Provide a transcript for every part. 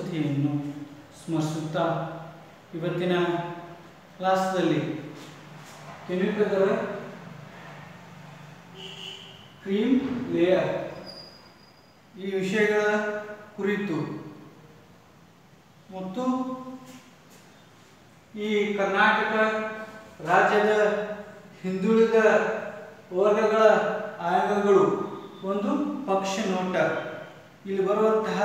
ಸರಸ್ವತಿಯನ್ನು ಸ್ಮರಿಸುತ್ತಾ ಇವತ್ತಿನ ಕ್ಲಾಸ್ದಲ್ಲಿ chemical cream layer ಈ ವಿಷಯಗಳ ಕುರಿತು ಮತ್ತು ಈ ಕರ್ನಾಟಕ ರಾಜ್ಯದ ಹಿಂದುಳಿದ ವರ್ಗಗಳ ಆಯೋಗಗಳು ಒಂದು ಪಕ್ಷ ನೋಟ ಇಲ್ಲಿ ಬರುವಂತಹ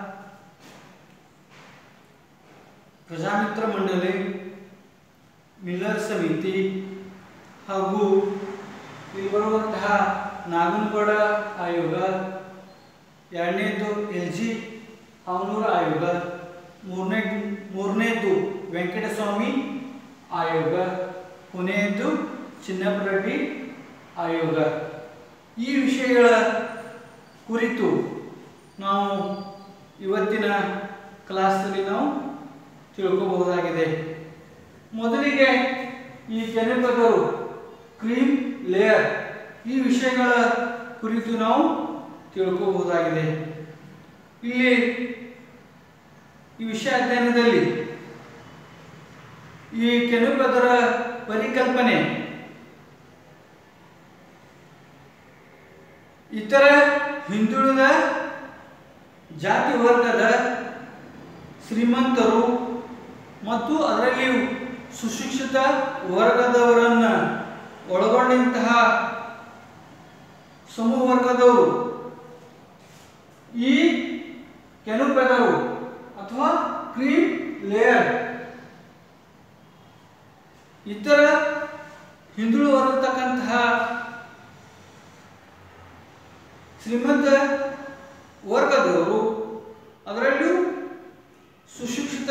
ಪ್ರಜಾಮಿತ್ರ ಮಂಡಳಿ ಮಿಲ್ಲರ್ ಸಮಿತಿ ಹಾಗೂ ಇಲ್ಲಿ ಬರುವಂತಹ ನಾಗನಗೌಡ ಆಯೋಗ ಎರಡನೇದು ಎಲ್ ಜಿ ಅವನೂರ ಆಯೋಗ ಮೂರನೇ ಮೂರನೇದು ವೆಂಕಟಸ್ವಾಮಿ ಆಯೋಗ ಕೊನೆಯದು ಚಿನ್ನಪ್ಪರೆಡ್ಡಿ ಆಯೋಗ ಈ ವಿಷಯಗಳ ಕುರಿತು ನಾವು ಇವತ್ತಿನ ಕ್ಲಾಸಲ್ಲಿ ನಾವು ತಿಳ್ಕೋಬಹುದಾಗಿದೆ ಮೊದಲಿಗೆ ಈ ಕೆನೆಪದರು ಕ್ರೀಮ್ ಲೇಯರ್ ಈ ವಿಷಯಗಳ ಕುರಿತು ನಾವು ತಿಳ್ಕೋಬಹುದಾಗಿದೆ ಇಲ್ಲಿ ಈ ವಿಷಯ ಅಧ್ಯಯನದಲ್ಲಿ ಈ ಕೆನೆಪದರ ಪರಿಕಲ್ಪನೆ ಇತರ ಹಿಂದುಳಿದ ಜಾತಿ ವರ್ಗದ ಶ್ರೀಮಂತರು ಮತ್ತು ಅದರಲ್ಲಿಯೂ ಸುಶಿಕ್ಷಿತ ವರ್ಗದವರನ್ನ ಒಳಗೊಂಡಂತಹ ಸಮೂಹ ವರ್ಗದವರು ಈ ಕೆನುಪೆದರು ಅಥವಾ ಕ್ರೀಮ್ ಲೇಯರ್ ಇತರ ಹಿಂದುಳಿದಿರತಕ್ಕಂತಹ ಶ್ರೀಮಂತ ವರ್ಗದವರು ಅದರಲ್ಲೂ ಸುಶಿಕ್ಷಿತ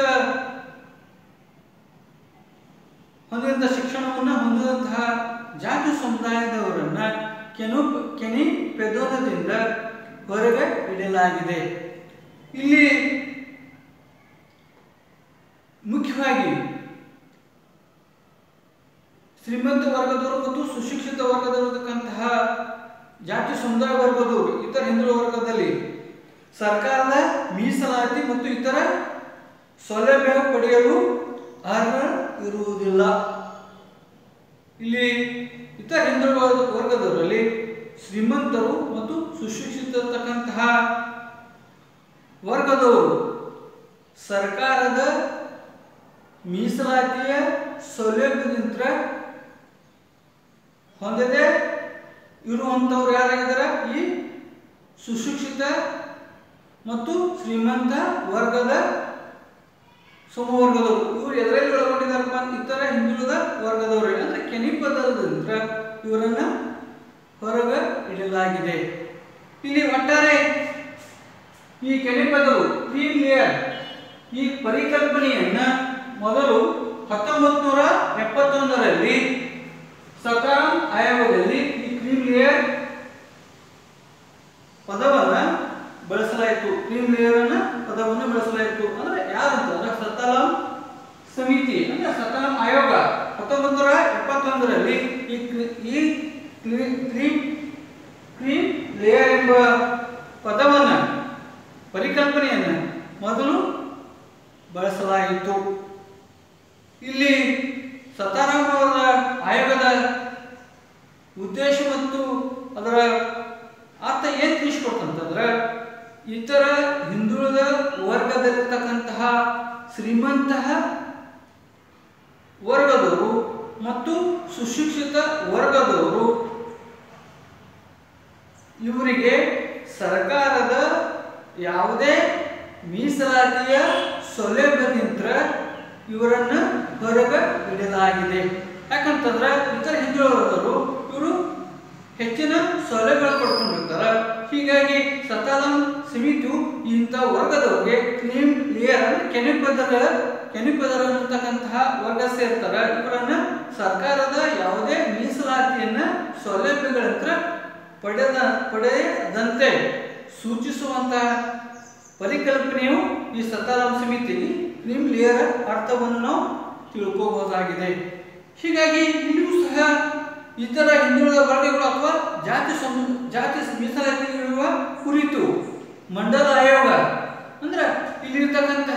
ಹೊಂದಿದಂಥ ಶಿಕ್ಷಣವನ್ನು ಹೊಂದಿದಂತಹ ಜಾತಿ ಸಮುದಾಯದವರನ್ನ ಕೆನು ಕೆನಿ ಪೆದೋನದಿಂದ ಹೊರಗೆ ಇಡಲಾಗಿದೆ ಇಲ್ಲಿ ಮುಖ್ಯವಾಗಿ ಶ್ರೀಮಂತ ವರ್ಗದವರು ಮತ್ತು ಸುಶಿಕ್ಷಿತ ವರ್ಗದಲ್ಲಿರತಕ್ಕಂತಹ ಜಾತಿ ಸಮುದಾಯ ವರ್ಗದವರು ಇತರ ಹಿಂದುಳಿದ ವರ್ಗದಲ್ಲಿ ಸರ್ಕಾರದ ಮೀಸಲಾತಿ ಮತ್ತು ಇತರ ಸೌಲಭ್ಯ ಪಡೆಯಲು ಅರ್ಹ ಇರುವುದಿಲ್ಲ ಇಲ್ಲಿ ಇತರ ಹಿಂದುಳಿದ ವರ್ಗದವರಲ್ಲಿ ಶ್ರೀಮಂತರು ಮತ್ತು ಸುಶಿಕ್ಷಿತಕ್ಕಂತಹ ವರ್ಗದವರು ಸರ್ಕಾರದ ಮೀಸಲಾತಿಯ ಸೌಲಭ್ಯದಿಂದ ಹೊಂದದೆ ಇರುವಂಥವ್ರು ಯಾರಾಗಿದ್ದಾರೆ ಈ ಸುಶಿಕ್ಷಿತ ಮತ್ತು ಶ್ರೀಮಂತ ವರ್ಗದ ಸಮೂಹ ವರ್ಗದವರು ಇವರು ಎದರಲ್ಲಿ ಒಳಗೊಂಡಿದ್ದಾರಪ್ಪ ಇತರ ಹಿಂದುಳಿದ ವರ್ಗದವರು ಅಂದ್ರೆ ಕೆನಿಪದದಿಂದ ಇವರನ್ನ ಹೊರಗ ಇಡಲಾಗಿದೆ ಇಲ್ಲಿ ಒಟ್ಟಾರೆ ಈ ಕೆನಿಪದರು ಕ್ರೀಮ್ ಲೇಯರ್ ಈ ಪರಿಕಲ್ಪನೆಯನ್ನ ಮೊದಲು ಹತ್ತೊಂಬತ್ತು ನೂರ ಎಪ್ಪತ್ತೊಂದರಲ್ಲಿ ಸಕಾಂ ಆಯೋಗದಲ್ಲಿ ಈ ಕ್ರೀಮ್ ಲೇಯರ್ ಪದವನ್ನ ಬಳಸಲಾಯಿತು ಕ್ರೀಮ್ ಲೇಯರ್ ಅನ್ನ ಪದವನ್ನು ಬಳಸಲಾಯಿತು ಅಂದ್ರೆ ಯಾರಂತ ಅಂದ್ರೆ ಸತಾಲಂ ಸಮಿತಿ ಅಂದ್ರೆ ಸತಾಲಂ ಆಯೋಗ ಹತ್ತೊಂಬತ್ತು ನೂರ ಎಪ್ಪತ್ತೊಂದರಲ್ಲಿ ಈ ಕ್ರಿ- ಈ ಕ್ರೀಮ್ ಕ್ರೀಮ್ ಲೇಯರ್ ಎಂಬ ಪದವನ್ನ ಪರಿಕಲ್ಪನೆಯನ್ನ ಮೊದಲು ಬಳಸಲಾಯಿತು ಇಲ್ಲಿ ಸತಾರಾಮ್ ಅವರ ಆಯೋಗದ ಉದ್ದೇಶ ಮತ್ತು ಅದರ ಅರ್ಥ ಏನ್ ತಿಳಿಸ್ಕೊಡ್ತಂತಂದ್ರೆ ಇತರ ಹಿಂದುಳಿದ ವರ್ಗದಲ್ಲಿರ್ತಕ್ಕಂತಹ ಶ್ರೀಮಂತ ವರ್ಗದವರು ಮತ್ತು ಸುಶಿಕ್ಷಿತ ವರ್ಗದವರು ಇವರಿಗೆ ಸರ್ಕಾರದ ಯಾವುದೇ ಮೀಸಲಾತಿಯ ಸೌಲಭ್ಯದಿಂದ ಇವರನ್ನ ಹೊರಗೆ ಇಡಲಾಗಿದೆ ಯಾಕಂತಂದ್ರೆ ಇತರ ಹಿಂದುಳಿದವರು ಇವರು ಹೆಚ್ಚಿನ ಸೌಲಭ್ಯಗಳು ಪಡ್ಕೊಂಡಿರ್ತಾರೆ ಹೀಗಾಗಿ ಸತಾಲಂ ಸಮಿತಿಯು ಇಂಥ ವರ್ಗದವರಿಗೆ ಕ್ಲೀಮ್ ಲೇಯರ್ ಅಂದ್ರೆ ಕೆನೆಪದರ ಕೆನೆಪದರ ಅನ್ನತಕ್ಕಂತಹ ವರ್ಗ ಸೇರ್ತಾರೆ ಇವರನ್ನ ಸರ್ಕಾರದ ಯಾವುದೇ ಮೀಸಲಾತಿಯನ್ನ ಸೌಲಭ್ಯಗಳಂತ್ರ ಪಡೆದ ಪಡೆಯದಂತೆ ಸೂಚಿಸುವಂತಹ ಪರಿಕಲ್ಪನೆಯು ಈ ಸತಾರಾಮ ಸಮಿತಿ ಕ್ರೀಮ್ ಲೇಯರ್ ಅರ್ಥವನ್ನು ನಾವು ತಿಳ್ಕೋಬಹುದಾಗಿದೆ ಹೀಗಾಗಿ ಇಲ್ಲಿಯೂ ಸಹ ಇತರ ಹಿಂದುಳಿದ ವರ್ಗಗಳು ಅಥವಾ ಜಾತಿ ಸಮ ಜಾತಿ ಮೀಸಲಾತಿಗಳಿರುವ ಕುರಿತು ಮಂಡಲ ಆಯೋಗ ಅಂದ್ರೆ ಇಲ್ಲಿರ್ತಕ್ಕಂತಹ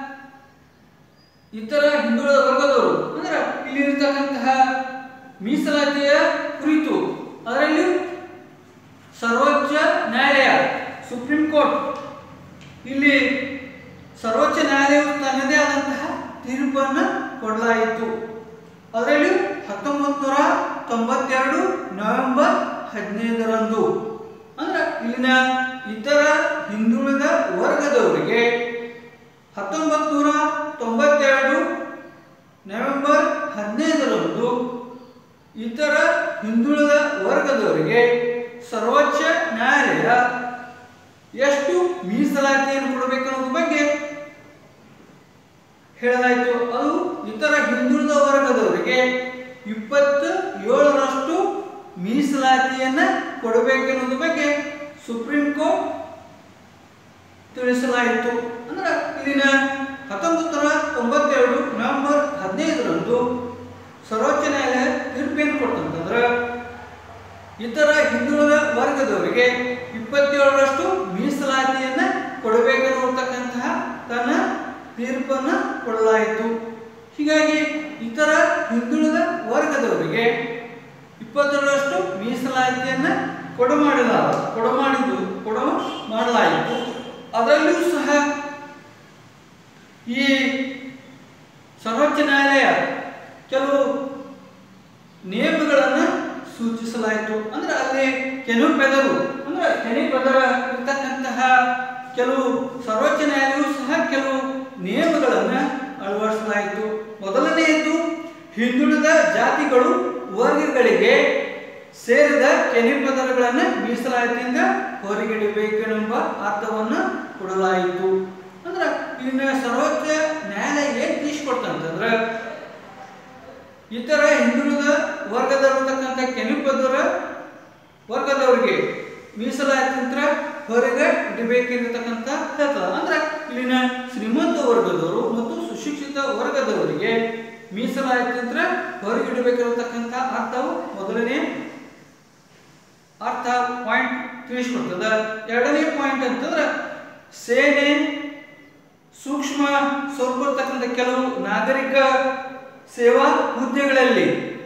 ಇತರ ಹಿಂದುಳಿದ ವರ್ಗದವರು ಅಂದ್ರೆ ಇಲ್ಲಿರ್ತಕ್ಕಂತಹ ಮೀಸಲಾತಿಯ ಕುರಿತು ಅದರಲ್ಲಿ ಸರ್ವೋಚ್ಚ ನ್ಯಾಯಾಲಯ ಸುಪ್ರೀಂ ಕೋರ್ಟ್ ಇಲ್ಲಿ ಸರ್ವೋಚ್ಚ ನ್ಯಾಯಾಲಯವು ತನ್ನದೇ ಆದಂತಹ ತೀರ್ಪನ್ನು ಕೊಡಲಾಯಿತು ಅದರಲ್ಲಿ ಹತ್ತೊಂಬತ್ತು ನೂರ ತೊಂಬತ್ತೆರಡು ನವೆಂಬರ್ ಹದಿನೈದರಂದು ಅಂದ್ರೆ ಇಲ್ಲಿನ ಇತರ ಹಿಂದುಳಿದ ವರ್ಗದವರಿಗೆ ಹತ್ತೊಂಬತ್ತು ನೂರ ತೊಂಬತ್ತೆರಡು ನವೆಂಬರ್ ಹದಿನೈದರಂದು ಇತರ ಹಿಂದುಳಿದ ವರ್ಗದವರಿಗೆ ಸರ್ವೋಚ್ಚ ನ್ಯಾಯಾಲಯ ಎಷ್ಟು ಮೀಸಲಾತಿಯನ್ನು ಕೊಡಬೇಕು ಅನ್ನೋದ್ರ ಬಗ್ಗೆ ಹೇಳಲಾಯಿತು ಅದು ಇತರ ಹಿಂದುಳಿದ ವರ್ಗದವರಿಗೆ ಇಪ್ಪತ್ತ ಏಳರಷ್ಟು ಮೀಸಲಾತಿಯನ್ನ ಕೊಡಬೇಕೆನ್ನುವುದ್ರ ಬಗ್ಗೆ ಸುಪ್ರೀಂ ಕೋರ್ಟ್ ತಿಳಿಸಲಾಯಿತು ಅಂದ್ರೆ ಇಲ್ಲಿನ ಹತ್ತೊಂಬತ್ತು ನೂರ ತೊಂಬತ್ತೆರಡು ನವೆಂಬರ್ ಹದಿನೈದರಂದು ಸರ್ವೋಚ್ಚ ನ್ಯಾಯಾಲಯ ತೀರ್ಪೇನು ಕೊಡ್ತಂತಂದ್ರೆ ಇತರ ಹಿಂದುಳಿದ ವರ್ಗದವರಿಗೆ ಇಪ್ಪತ್ತೇಳರಷ್ಟು ಮೀಸಲಾತಿಯನ್ನ ಕೊಡಬೇಕೆನ್ನುವಂತಕ್ಕಂತಹ ತನ್ನ ತೀರ್ಪನ್ನು ಕೊಡಲಾಯಿತು ಹೀಗಾಗಿ ಇತರ ಹಿಂದುಳಿದ ವರ್ಗದವರಿಗೆ ಇಪ್ಪತ್ತೇಳರಷ್ಟು ಮೀಸಲಾತಿಯನ್ನ ಕೊಡ ಮಾಡಿದ ಕೊಡ ಮಾಡಿದ್ದು ಕೊಡ ಮಾಡಲಾಯಿತು ಅದರಲ್ಲಿಯೂ ಸಹ ಈ ಸರ್ವೋಚ್ಚ ನ್ಯಾಯಾಲಯ ಕೆಲವು ನಿಯಮಗಳನ್ನು ಸೂಚಿಸಲಾಯಿತು ಅಂದ್ರೆ ಅಲ್ಲಿ ಕೆಲವು ಪೆದರು ಅಂದ್ರೆ ಕೆನೆ ಪೆದರ ಇರ್ತಕ್ಕಂತಹ ಕೆಲವು ಸರ್ವೋಚ್ಚ ನ್ಯಾಯಾಲಯವು ಸಹ ಕೆಲವು ನಿಯಮಗಳನ್ನು ಅಳವಡಿಸಲಾಯಿತು ಮೊದಲನೆಯದು ಹಿಂದುಳಿದ ಜಾತಿಗಳು ವರ್ಗಗಳಿಗೆ ಸೇರಿದ ಕೆನೆ ಪದರಗಳನ್ನು ಮೀಸಲಾತಿಯಿಂದ ಹೊರಗಿಡಬೇಕೆಂಬ ಅರ್ಥವನ್ನು ಕೊಡಲಾಯಿತು ಅಂದ್ರೆ ಇನ್ನು ಸರ್ವೋಚ್ಚ ನ್ಯಾಯಾಲಯ ಏನ್ ತಿಳಿಸ್ಕೊಡ್ತಂತಂದ್ರೆ ಇತರ ಹಿಂದುಳಿದ ವರ್ಗದಲ್ಲಿರ್ತಕ್ಕಂಥ ಕೆನಿಪದರ ವರ್ಗದವರಿಗೆ ಮೀಸಲಾತಿಂತ್ರ ಹೊರಗೆ ಇಡಬೇಕಿರತಕ್ಕಂಥ ಹೇಳ್ತದ ಅಂದ್ರೆ ಇಲ್ಲಿನ ಶ್ರೀಮಂತ ವರ್ಗದವರು ಮತ್ತು ಸುಶಿಕ್ಷಿತ ವರ್ಗದವರಿಗೆ ಮೀಸಲಾತಿಂತ್ರ ಹೊರಗಿಡಬೇಕಿರತಕ್ಕಂಥ ಅರ್ಥವು ಮೊದಲನೇ ಅರ್ಥ ಪಾಯಿಂಟ್ ತಿಳಿಸ್ಕೊಡ್ತದ ಎರಡನೇ ಪಾಯಿಂಟ್ ಅಂತಂದ್ರೆ ಸೇನೆ ಸೂಕ್ಷ್ಮ ಸ್ವಲ್ಪ ಇರ್ತಕ್ಕಂಥ ಕೆಲವು ನಾಗರಿಕ ಸೇವಾ ಹುದ್ದೆಗಳಲ್ಲಿ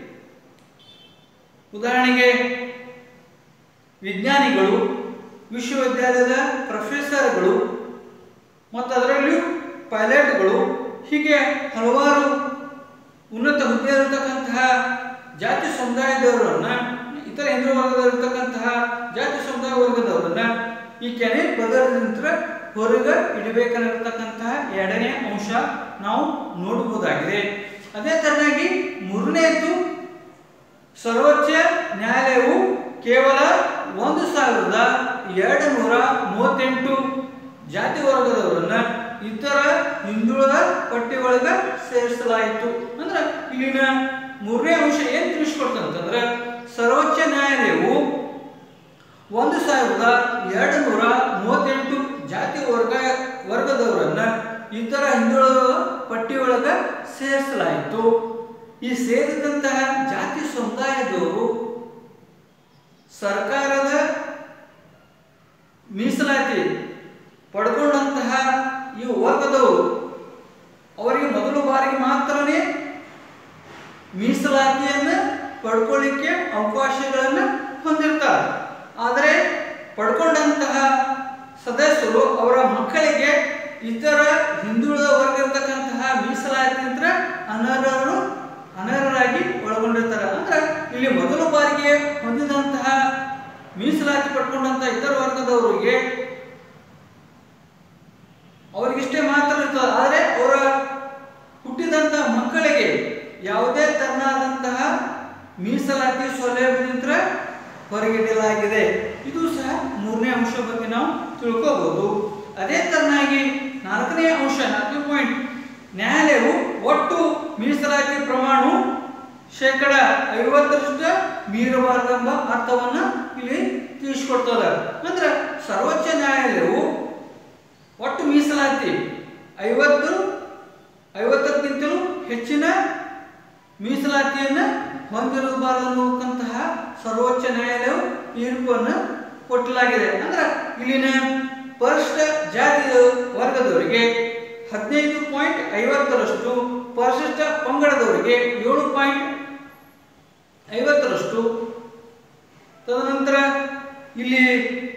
ಉದಾಹರಣೆಗೆ ವಿಜ್ಞಾನಿಗಳು ವಿಶ್ವವಿದ್ಯಾಲಯದ ಪ್ರೊಫೆಸರ್ಗಳು ಮತ್ತು ಅದರಲ್ಲಿಯೂ ಪೈಲಟ್ಗಳು ಹೀಗೆ ಹಲವಾರು ಉನ್ನತ ಹುದ್ದೆಯಲ್ಲಿರ್ತಕ್ಕಂತಹ ಜಾತಿ ಸಮುದಾಯದವರನ್ನ ಇತರ ಹಿಂದೂ ವರ್ಗದಲ್ಲಿರ್ತಕ್ಕಂತಹ ಜಾತಿ ಸಮುದಾಯ ವರ್ಗದವರನ್ನ ಈ ಕೆನೆ ಪದರದಿಂದ ಹೊರಗೆ ಇಡಬೇಕನ್ನಿರ್ತಕ್ಕಂತಹ ಎರಡನೇ ಅಂಶ ನಾವು ನೋಡಬಹುದಾಗಿದೆ ಅದೇ ತರನಾಗಿ ಮೂರನೆಯದು ಸರ್ವೋಚ್ಚ ನ್ಯಾಯಾಲಯವು ಕೇವಲ ಒಂದು ಸಾವಿರದ ಎರಡು ನೂರ ಮೂವತ್ತೆಂಟು ಜಾತಿ ವರ್ಗದವರನ್ನ ಇತರ ಹಿಂದುಳಿದ ಪಟ್ಟಿ ಒಳಗ ಸೇರಿಸಲಾಯಿತು ಅಂದ್ರೆ ಇಲ್ಲಿನ ಮೂರನೇ ಅಂಶ ಏನ್ ತಿಳಿಸ್ಕೊಡ್ತಂತಂದ್ರೆ ಸರ್ವೋಚ್ಚ ನ್ಯಾಯಾಲಯವು ಒಂದು ಸಾವಿರದ ಎರಡು ನೂರ ಮೂವತ್ತೆಂಟು ಜಾತಿ ವರ್ಗ ವರ್ಗದವರನ್ನ ಇತರ ಹಿಂದುಳಿದ ಪಟ್ಟಿಯೊಳಗ ಸೇರಿಸಲಾಯಿತು ಈ ಸೇರಿದಂತಹ ಜಾತಿ ಸಮುದಾಯದವರು ಸರ್ಕಾರದ ಮೀಸಲಾತಿ ಪಡ್ಕೊಂಡಂತಹ ಈ ವರ್ಗದವರು ಅವರಿಗೆ ಮೊದಲು ಬಾರಿಗೆ ಮಾತ್ರನೇ ಮೀಸಲಾತಿಯನ್ನು ಪಡ್ಕೊಳ್ಳಿಕ್ಕೆ ಅವಕಾಶಗಳನ್ನು ಹೊಂದಿರ್ತಾರೆ ಆದರೆ ಪಡ್ಕೊಂಡಂತಹ ಸದಸ್ಯರು ಅವರ ಮಕ್ಕಳಿಗೆ ಇತರ ಹಿಂದುಳಿದ ವರ್ಗ ಇರ್ತಕ್ಕಂತಹ ಮೀಸಲಾತಿಯಿಂದ ಅನರ್ಹರು ಅನರ್ಹರಾಗಿ ಒಳಗೊಂಡಿರ್ತಾರೆ ಅಂದ್ರೆ ಇಲ್ಲಿ ಮೊದಲ ಬಾರಿಗೆ ಹೊಂದಿದಂತಹ ಮೀಸಲಾತಿ ಪಡ್ಕೊಂಡಂತಹ ಇತರ ವರ್ಗದವರಿಗೆ ಅವರಿಗಿಷ್ಟೇ ಮಾತ್ರ ಇರ್ತದೆ ಆದರೆ ಅವರ ಹುಟ್ಟಿದಂತಹ ಮಕ್ಕಳಿಗೆ ಯಾವುದೇ ತರನಾದಂತಹ ಮೀಸಲಾತಿ ಸೌಲಭ್ಯದಿಂದ ಹೊರಗಿಡಲಾಗಿದೆ ಇದು ಸಹ ಮೂರನೇ ಅಂಶ ಬಗ್ಗೆ ನಾವು ತಿಳ್ಕೋಬಹುದು ಅದೇ ತರನಾಗಿ ನಾಲ್ಕನೇ ಅಂಶ ನಾಲ್ಕನೇ ಪಾಯಿಂಟ್ ನ್ಯಾಯಾಲಯವು ಒಟ್ಟು ಮೀಸಲಾತಿ ಪ್ರಮಾಣವು ಶೇಕಡ ಐವತ್ತರಷ್ಟು ಮೀರಬಾರದೆಂಬ ಅರ್ಥವನ್ನ ಇಲ್ಲಿ ತಿಳಿಸ್ಕೊಡ್ತದ ಅಂದ್ರೆ ಸರ್ವೋಚ್ಚ ನ್ಯಾಯಾಲಯವು ಒಟ್ಟು ಮೀಸಲಾತಿ ಐವತ್ತು ಐವತ್ತಕ್ಕಿಂತಲೂ ಹೆಚ್ಚಿನ ಮೀಸಲಾತಿಯನ್ನ ಹೊಂದಿರಬಾರದು ಅನ್ನುವಂತಹ ಸರ್ವೋಚ್ಚ ನ್ಯಾಯಾಲಯವು ತೀರ್ಪನ್ನು ಕೊಟ್ಟಲಾಗಿದೆ ಅಂದ್ರೆ ಇಲ್ಲಿನ ಪರಿಶಿಷ್ಟ ಜಾತಿ ವರ್ಗದವರಿಗೆ ಹದಿನೈದು ಪಾಯಿಂಟ್ ಐವತ್ತರಷ್ಟು ಪರಿಶಿಷ್ಟ ಪಂಗಡದವರಿಗೆ ಏಳು ಪಾಯಿಂಟ್ ಐವತ್ತರಷ್ಟು ತದನಂತರ ಇಲ್ಲಿ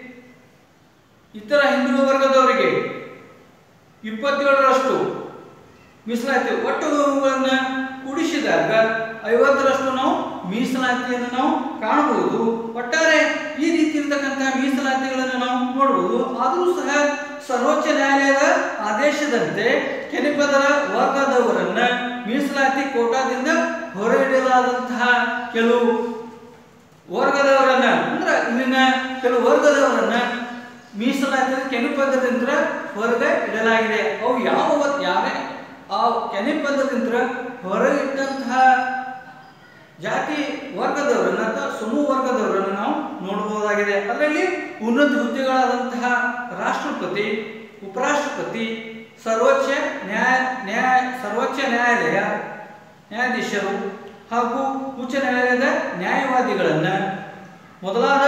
ಇತರ ಹಿಂದುಳಿದ ವರ್ಗದವರಿಗೆ ಇಪ್ಪತ್ತೇಳರಷ್ಟು ಮೀಸಲಾತಿ ಒಟ್ಟು ಇವುಗಳನ್ನ ಕೂಡಿಸಿದಾಗ ಐವತ್ತರಷ್ಟು ನಾವು ಮೀಸಲಾತಿಯನ್ನು ನಾವು ಕಾಣಬಹುದು ಒಟ್ಟಾರೆ ಈ ರೀತಿ ಇರತಕ್ಕಂತಹ ಮೀಸಲಾತಿಗಳನ್ನು ನಾವು ನೋಡಬಹುದು ಆದರೂ ಸಹ ಸರ್ವೋಚ್ಚ ನ್ಯಾಯಾಲಯದ ಆದೇಶದಂತೆ ಕೆನಿಪದರ ವರ್ಗದವರನ್ನ ಮೀಸಲಾತಿ ಕೋಟಾದಿಂದ ಹೊರಗಿಡಲಾದಂತಹ ಕೆಲವು ವರ್ಗದವರನ್ನ ಅಂದ್ರೆ ಇಲ್ಲಿನ ಕೆಲವು ವರ್ಗದವರನ್ನ ಮೀಸಲಾತಿ ಕೆನಿಪದದಿಂದ ಹೊರಗ ಇಡಲಾಗಿದೆ ಅವು ಯಾವ ಯಾರೇ ಆ ಕೆನಿಪದದಿಂದ ಹೊರಗಿಟ್ಟಂತಹ ಜಾತಿ ವರ್ಗದವರನ್ನ ಅಥವಾ ಸಮೂಹ ವರ್ಗದವರನ್ನು ನಾವು ನೋಡಬಹುದಾಗಿದೆ ಅದರಲ್ಲಿ ಉನ್ನತ ಹುದ್ದೆಗಳಾದಂತಹ ರಾಷ್ಟ್ರಪತಿ ಉಪರಾಷ್ಟ್ರಪತಿ ಸರ್ವೋಚ್ಚ ನ್ಯಾಯ ನ್ಯಾಯ ಸರ್ವೋಚ್ಚ ನ್ಯಾಯಾಲಯ ನ್ಯಾಯಾಧೀಶರು ಹಾಗೂ ಉಚ್ಚ ನ್ಯಾಯಾಲಯದ ನ್ಯಾಯವಾದಿಗಳನ್ನ ಮೊದಲಾದ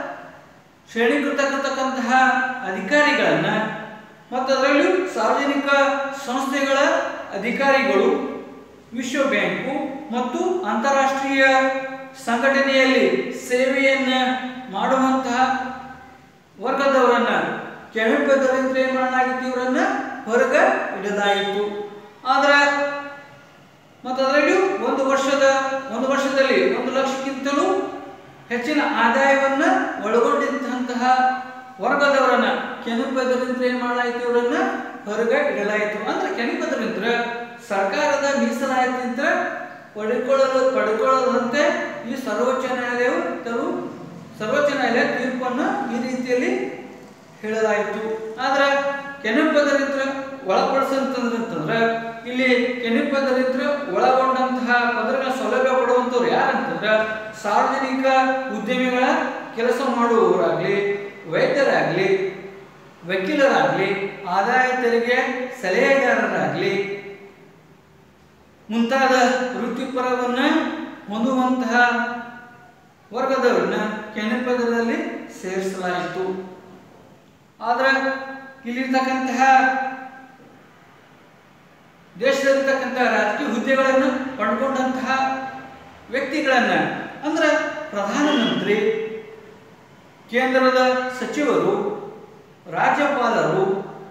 ಶ್ರೇಣೀಕೃತಕ್ಕಂತಹ ಅಧಿಕಾರಿಗಳನ್ನ ಮತ್ತು ಅದರಲ್ಲಿಯೂ ಸಾರ್ವಜನಿಕ ಸಂಸ್ಥೆಗಳ ಅಧಿಕಾರಿಗಳು ವಿಶ್ವ ಬ್ಯಾಂಕು ಮತ್ತು ಅಂತಾರಾಷ್ಟ್ರೀಯ ಸಂಘಟನೆಯಲ್ಲಿ ಸೇವೆಯನ್ನ ಮಾಡುವಂತಹ ವರ್ಗದವರನ್ನ ಕೆಳಪದರಿಂದ ಏನ್ ಮಾಡಲಾಗಿತ್ತು ಇವರನ್ನ ಹೊರಗ ಇಡಲಾಗಿತ್ತು ಆದ್ರೆ ಮತ್ತು ಅದರಲ್ಲಿಯೂ ಒಂದು ವರ್ಷದ ಒಂದು ವರ್ಷದಲ್ಲಿ ಒಂದು ಲಕ್ಷಕ್ಕಿಂತಲೂ ಹೆಚ್ಚಿನ ಆದಾಯವನ್ನ ಒಳಗೊಂಡಿದ್ದಂತಹ ವರ್ಗದವರನ್ನ ಕೆನಪದರಿಂದ ಏನ್ ಮಾಡಲಾಯಿತು ಇವರನ್ನ ಹೊರಗೆ ಇಡಲಾಯಿತು ಅಂದ್ರೆ ಕೆನಪದರಿಂದ ಸರ್ಕಾರದ ಮೀಸಲಾತಿಯಿಂದ ಪಡೆದುಕೊಳ್ಳಲು ಪಡೆದುಕೊಳ್ಳದಂತೆ ಈ ಸರ್ವೋಚ್ಚ ನ್ಯಾಯಾಲಯವು ಕೆಲವು ಸರ್ವೋಚ್ಚ ನ್ಯಾಯಾಲಯ ತೀರ್ಪನ್ನು ಈ ರೀತಿಯಲ್ಲಿ ಹೇಳಲಾಯಿತು ಆದ್ರೆ ಕೆನಪದರಿಂದ ಒಳಪಡಿಸಂತಂದ್ರೆ ಇಲ್ಲಿ ಕೆನಪದರಿಂದ ಒಳಗೊಂಡಂತಹ ಪದರಗಳ ಸೌಲಭ್ಯ ಕೊಡುವಂತವ್ರು ಯಾರಂತಂದ್ರೆ ಸಾರ್ವಜನಿಕ ಉದ್ಯಮಿಗಳ ಕೆಲಸ ಮಾಡುವವರಾಗ್ಲಿ ವೈದ್ಯರಾಗ್ಲಿ ವಕೀಲರಾಗ್ಲಿ ಆದಾಯ ತೆರಿಗೆ ಸಲಹೆಗಾರರಾಗ್ಲಿ ಮುಂತಾದ ವೃತ್ತಿಪರವನ್ನ ಹೊಂದುವಂತಹ ವರ್ಗದವರನ್ನ ಕೆನಪದರಲ್ಲಿ ಸೇರಿಸಲಾಯಿತು ಆದ್ರೆ ಇಲ್ಲಿರ್ತಕ್ಕಂತಹ ದೇಶದಲ್ಲಿರ್ತಕ್ಕಂತಹ ರಾಜಕೀಯ ಹುದ್ದೆಗಳನ್ನು ಪಡ್ಕೊಂಡಂತಹ ವ್ಯಕ್ತಿಗಳನ್ನ ಅಂದ್ರೆ ಪ್ರಧಾನಮಂತ್ರಿ ಕೇಂದ್ರದ ಸಚಿವರು ರಾಜ್ಯಪಾಲರು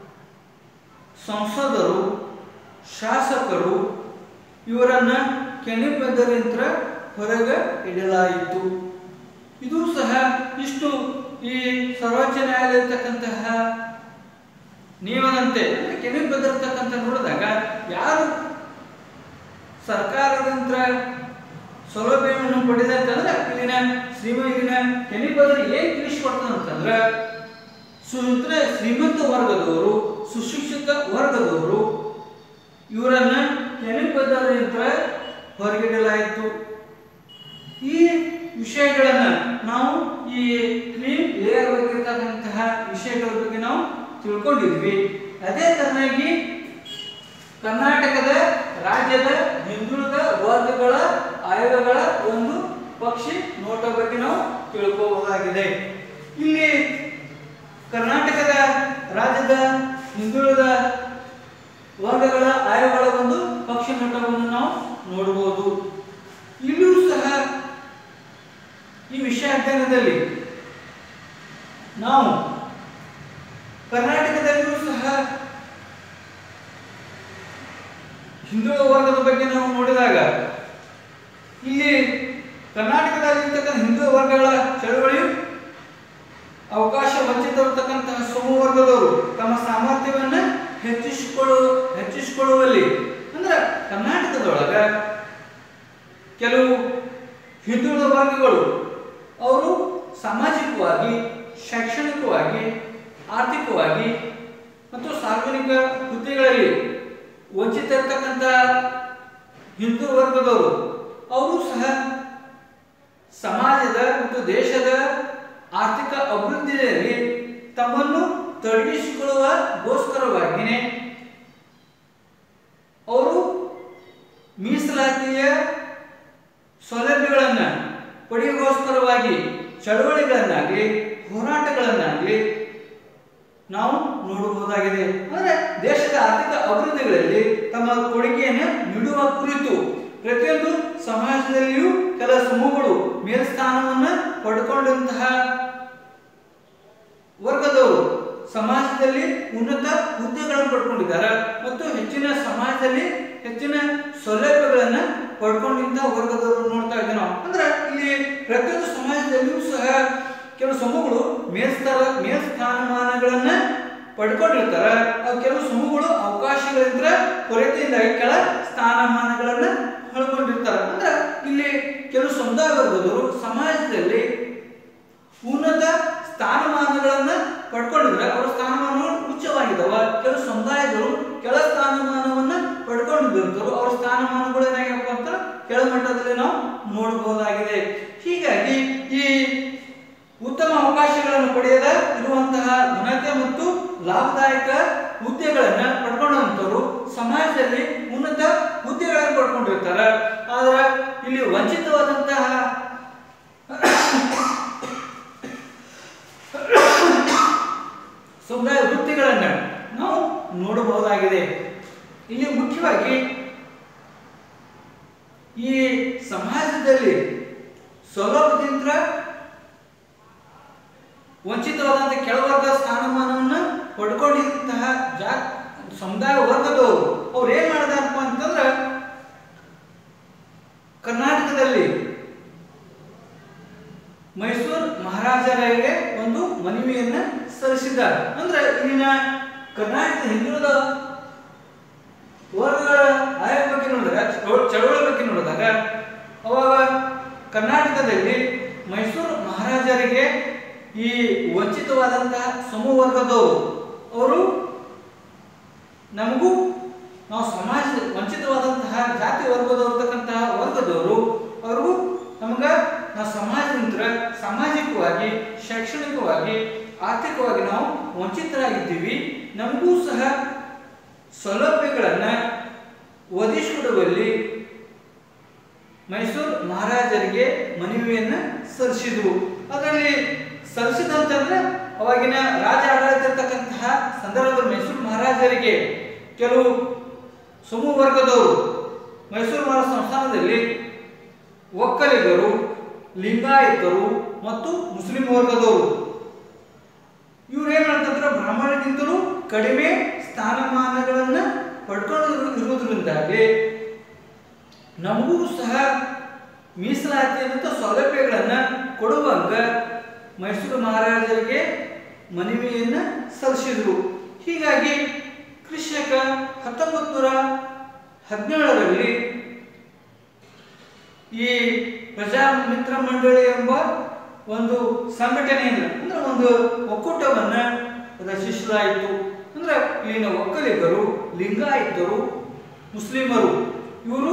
ಸಂಸದರು ಶಾಸಕರು ಇವರನ್ನ ಕೆಣಿಪದರಿಂದ ಹೊರಗೆ ಇಡಲಾಯಿತು ಇದು ಸಹ ಇಷ್ಟು ಈ ಸರ್ವೋಚ್ಚ ನ್ಯಾಯಾಲಯ ಇರ್ತಕ್ಕಂತಹ ನಿಯಮದಂತೆ ಅಂದ್ರೆ ಕೆಣಿಪದಿರ್ತಕ್ಕಂಥ ನೋಡಿದಾಗ ಯಾರು ಸರ್ಕಾರದಿಂದ ಸೌಲಭ್ಯವನ್ನು ಪಡೆದಂತಂದ್ರೆ ಇಲ್ಲಿನ ಶ್ರೀಮ ಇಲ್ಲಿನ ಕೆಣಿಪದರು ಏನ್ ತಿಳಿಸ್ಕೊಡ್ತಾನಂತಂದ್ರೆ ಸುಂತ್ರ ಶ್ರೀಮಂತ ವರ್ಗದವರು ಸುಶಿಕ್ಷಿತ ವರ್ಗದವರು ಇವರನ್ನ ಕೆಣಿಪದರಿಂದ ಹೊರಗಿಡಲಾಯಿತು ಈ ವಿಷಯಗಳನ್ನ ನಾವು ಈ ಕ್ಲೀನ್ ಲೇಯರ್ ಬಗ್ಗೆ ವಿಷಯಗಳ ಬಗ್ಗೆ ನಾವು ತಿಳ್ಕೊಂಡಿದ್ವಿ ಅದೇ ತರನಾಗಿ ಕರ್ನಾಟಕದ ರಾಜ್ಯದ ಹಿಂದುಳಿದ ವರ್ಗಗಳ ಆಯೋಗಗಳ ಒಂದು ಪಕ್ಷಿ ನೋಟ ಬಗ್ಗೆ ನಾವು ತಿಳ್ಕೋಬಹುದಾಗಿದೆ ಇಲ್ಲಿ ಕರ್ನಾಟಕದ ರಾಜ್ಯದ ಹಿಂದುಳಿದ ವರ್ಗಗಳ ಆಯೋಗಗಳ ಒಂದು ಪಕ್ಷಿ ನೋಟವನ್ನು ನಾವು ನೋಡಬಹುದು ಇಲ್ಲಿಯೂ ಸಹ ಈ ವಿಷಯ ಅಧ್ಯಯನದಲ್ಲಿ ನಾವು ಕರ್ನಾಟಕದಲ್ಲಿಯೂ ಸಹ ಹಿಂದುಳಿದ ವರ್ಗದ ಬಗ್ಗೆ ನಾವು ನೋಡಿದಾಗ ಇಲ್ಲಿ ಕರ್ನಾಟಕದಲ್ಲಿರ್ತಕ್ಕಂಥ ಹಿಂದುಳಿದ ವರ್ಗಗಳ ಚಳವಳಿಯು ಅವಕಾಶ ವಂಚಿತರಿರ್ತಕ್ಕಂತಹ ಸಮೂಹ ವರ್ಗದವರು ತಮ್ಮ ಸಾಮರ್ಥ್ಯವನ್ನ ಹೆಚ್ಚಿಸಿಕೊಳ್ಳು ಹೆಚ್ಚಿಸಿಕೊಳ್ಳುವಲ್ಲಿ ಅಂದ್ರೆ ಕರ್ನಾಟಕದೊಳಗ ಕೆಲವು ಹಿಂದುಳಿದ ವರ್ಗಗಳು ಅವರು ಸಾಮಾಜಿಕವಾಗಿ ಶೈಕ್ಷಣಿಕವಾಗಿ ಆರ್ಥಿಕವಾಗಿ ಮತ್ತು ಸಾರ್ವಜನಿಕ ಹುದ್ದೆಗಳಲ್ಲಿ ವಂಚಿತ ಇರ್ತಕ್ಕಂಥ ಹಿಂದೂ ವರ್ಗದವರು ಅವರು ಸಹ ಸಮಾಜದ ಮತ್ತು ದೇಶದ ಆರ್ಥಿಕ ಅಭಿವೃದ್ಧಿಯಲ್ಲಿ ತಮ್ಮನ್ನು ತೊಡಗಿಸಿಕೊಳ್ಳುವಗೋಸ್ಕರವಾಗಿಯೇ ಅವರು ಮೀಸಲಾತಿಯ ಸೌಲಭ್ಯಗಳನ್ನು ಪಡೆಯುವಗೋಸ್ಕರವಾಗಿ ಚಳವಳಿಗಳನ್ನಾಗಲಿ ಹೋರಾಟಗಳನ್ನಾಗಲಿ ನಾವು ನೋಡಬಹುದಾಗಿದೆ ಅಂದ್ರೆ ದೇಶದ ಆರ್ಥಿಕ ಅಭಿವೃದ್ಧಿಗಳಲ್ಲಿ ತಮ್ಮ ಕೊಡುಗೆಯನ್ನು ನೀಡುವ ಕುರಿತು ಪ್ರತಿಯೊಂದು ಸಮಾಜದಲ್ಲಿಯೂ ಕೆಲ ಸಮೂಹಗಳು ಮೇಲ್ಸ್ಥಾನವನ್ನ ಪಡ್ಕೊಂಡಂತಹ ವರ್ಗದವರು ಸಮಾಜದಲ್ಲಿ ಉನ್ನತ ಹುದ್ದೆಗಳನ್ನು ಪಡ್ಕೊಂಡಿದ್ದಾರೆ ಮತ್ತು ಹೆಚ್ಚಿನ ಸಮಾಜದಲ್ಲಿ ಹೆಚ್ಚಿನ ಸೌಲಭ್ಯಗಳನ್ನ ಪಡ್ಕೊಂಡಿದ್ದ ವರ್ಗದವರು ನೋಡ್ತಾ ಇದ್ದೀವಿ ನಾವು ಅಂದ್ರೆ ಇಲ್ಲಿ ಪ್ರತಿಯೊಂದು ಸಮಾಜದಲ್ಲಿಯೂ ಸಹ ಕೆಲವು ಸಮೂಹಗಳು ಮೇಲ್ಸ್ಥಾನ ಮೇಲ್ಸ್ಥಾನಮಾನಗಳನ್ನ ಪಡ್ಕೊಂಡಿರ್ತಾರೆ ಅವು ಕೆಲವು ಸಮೂಹಗಳು ಅವಕಾಶಗಳಿಂದ ಕೊರತೆಯಿಂದಾಗಿ ಕೆಳ ಸ್ಥಾನಮಾನಗಳನ್ನ ಕಳ್ಕೊಂಡಿರ್ತಾರೆ ಅಂದ್ರೆ ಇಲ್ಲಿ ಕೆಲವು ಸಮುದಾಯ ವರ್ಗದವರು ಸಮಾಜದಲ್ಲಿ ಉನ್ನತ ಸ್ಥಾನಮಾನಗಳನ್ನ ಪಡ್ಕೊಂಡಿದ್ರೆ ಅವರ ಸ್ಥಾನಮಾನಗಳು ಉಚ್ಚವಾಗಿದ್ದಾವ ಕೆಲವು ಸಮುದಾಯದವರು ಕೆಳ ಸ್ಥಾನಮಾನವನ್ನ ಪಡ್ಕೊಂಡಿದ್ದರು ಅವರ ಸ್ಥಾನಮಾನಗಳು ಏನಾಗ್ಯಪ್ಪ ಅಂತ ಕೆಳಮಟ್ಟದಲ್ಲಿ ನಾವು ನೋಡಬಹುದಾಗಿದೆ ಹೀಗಾಗಿ ಈ ಉತ್ತಮ ಅವಕಾಶಗಳನ್ನು ಪಡೆಯದ ಇರುವಂತಹ ಘನತೆ ಮತ್ತು ಲಾಭದಾಯಕ ಹುದ್ದೆಗಳನ್ನ ಪಡ್ಕೊಂಡಂತವರು ಸಮಾಜದಲ್ಲಿ ಉನ್ನತ ಹುದ್ದೆಗಳನ್ನು ಪಡ್ಕೊಂಡಿರ್ತಾರೆ ಆದ್ರೆ ಇಲ್ಲಿ ವಂಚಿತವಾದಂತಹ ಸಮುದಾಯ ವೃತ್ತಿಗಳನ್ನ ನಾವು ನೋಡಬಹುದಾಗಿದೆ ಇಲ್ಲಿ ಮುಖ್ಯವಾಗಿ ಈ ಸಮಾಜದಲ್ಲಿ ಸೌಲಭ್ಯದಿಂದ ವಂಚಿತವಾದಂತಹ ಕೆಳವರ್ಗ ಸ್ಥಾನಮಾನವನ್ನ ಪಡ್ಕೊಂಡಿದ್ದಂತಹ ಜಾ ಸಮುದಾಯ ವರ್ಗದವರು ಅವ್ರು ಏನ್ ಮಾಡಿದಾರಪ್ಪ ಅಂತಂದ್ರ ಕರ್ನಾಟಕದಲ್ಲಿ ಮೈಸೂರು ಮಹಾರಾಜರಿಗೆ ಒಂದು ಮನವಿಯನ್ನ ಸಲ್ಲಿಸಿದ್ದಾರೆ ಅಂದ್ರೆ ಇಲ್ಲಿನ ಕರ್ನಾಟಕದ ಹಿಂದುಳಿದ ವರ್ಗಗಳ ಆಯೋಗ ಬಗ್ಗೆ ನೋಡಿದಾಗ ಚಳವ- ಚಳವಳಿ ಬಗ್ಗೆ ನೋಡಿದಾಗ ಅವಾಗ ಕರ್ನಾಟಕದಲ್ಲಿ ಮೈಸೂರು ಮಹಾರಾಜರಿಗೆ ಈ ವಂಚಿತವಾದಂತಹ ಸಮೂಹ ವರ್ಗದವರು ಅವರು ನಮಗೂ ನಾವು ಸಮಾಜ ವಂಚಿತವಾದಂತಹ ಜಾತಿ ವರ್ಗದವರ್ತಕ್ಕಂತಹ ವರ್ಗದವರು ಅವ್ರಿಗೂ ನಮಗ ನಾವು ಸಮಾಜದಿಂದ ಸಾಮಾಜಿಕವಾಗಿ ಶೈಕ್ಷಣಿಕವಾಗಿ ಆರ್ಥಿಕವಾಗಿ ನಾವು ವಂಚಿತರಾಗಿದ್ದೀವಿ ನಮಗೂ ಸಹ ಸೌಲಭ್ಯಗಳನ್ನ ಒದಗಿಸಿಕೊಡುವಲ್ಲಿ ಮೈಸೂರು ಮಹಾರಾಜರಿಗೆ ಮನವಿಯನ್ನ ಸಲ್ಲಿಸಿದ್ರು ಅದರಲ್ಲಿ ಸಲ್ಲಿಸಿದಂತಂದ್ರೆ ಅವಾಗಿನ ರಾಜ ಆಡಳಿತ ಇರ್ತಕ್ಕಂತಹ ಸಂದರ್ಭದಲ್ಲಿ ಮೈಸೂರು ಮಹಾರಾಜರಿಗೆ ಕೆಲವು ಸಮೂಹ ವರ್ಗದವರು ಮೈಸೂರು ಮಹಾರಾಜ ಸಂಸ್ಥಾನದಲ್ಲಿ ಒಕ್ಕಲಿಗರು ಲಿಂಗಾಯತರು ಮತ್ತು ಮುಸ್ಲಿಂ ವರ್ಗದವರು ಇವ್ರು ಏನ್ ಮಾಡ್ತಂದ್ರೆ ಬ್ರಾಹ್ಮಣರಿಗಿಂತಲೂ ಕಡಿಮೆ ಸ್ಥಾನಮಾನಗಳನ್ನ ಪಡ್ಕೊಂಡು ಇರುವುದರಿಂದಾಗಿ ನಮಗೂ ಸಹ ಮೀಸಲಾತಿಯಂತ ಸೌಲಭ್ಯಗಳನ್ನ ಕೊಡುವಂಗ ಮೈಸೂರು ಮಹಾರಾಜರಿಗೆ ಮನವಿಯನ್ನ ಸಲ್ಲಿಸಿದ್ರು ಹೀಗಾಗಿ ಕೃಷಿಕ ಹತ್ತೊಂಬತ್ತು ನೂರ ಹದಿನೇಳರಲ್ಲಿ ಈ ಪ್ರಜಾ ಮಿತ್ರ ಮಂಡಳಿ ಎಂಬ ಒಂದು ಸಂಘಟನೆಯನ್ನ ಅಂದ್ರೆ ಒಂದು ಒಕ್ಕೂಟವನ್ನ ರಚಿಸಲಾಯಿತು ಅಂದ್ರೆ ಇಲ್ಲಿನ ಒಕ್ಕಲಿಗರು ಲಿಂಗಾಯತರು ಮುಸ್ಲಿಮರು ಇವರು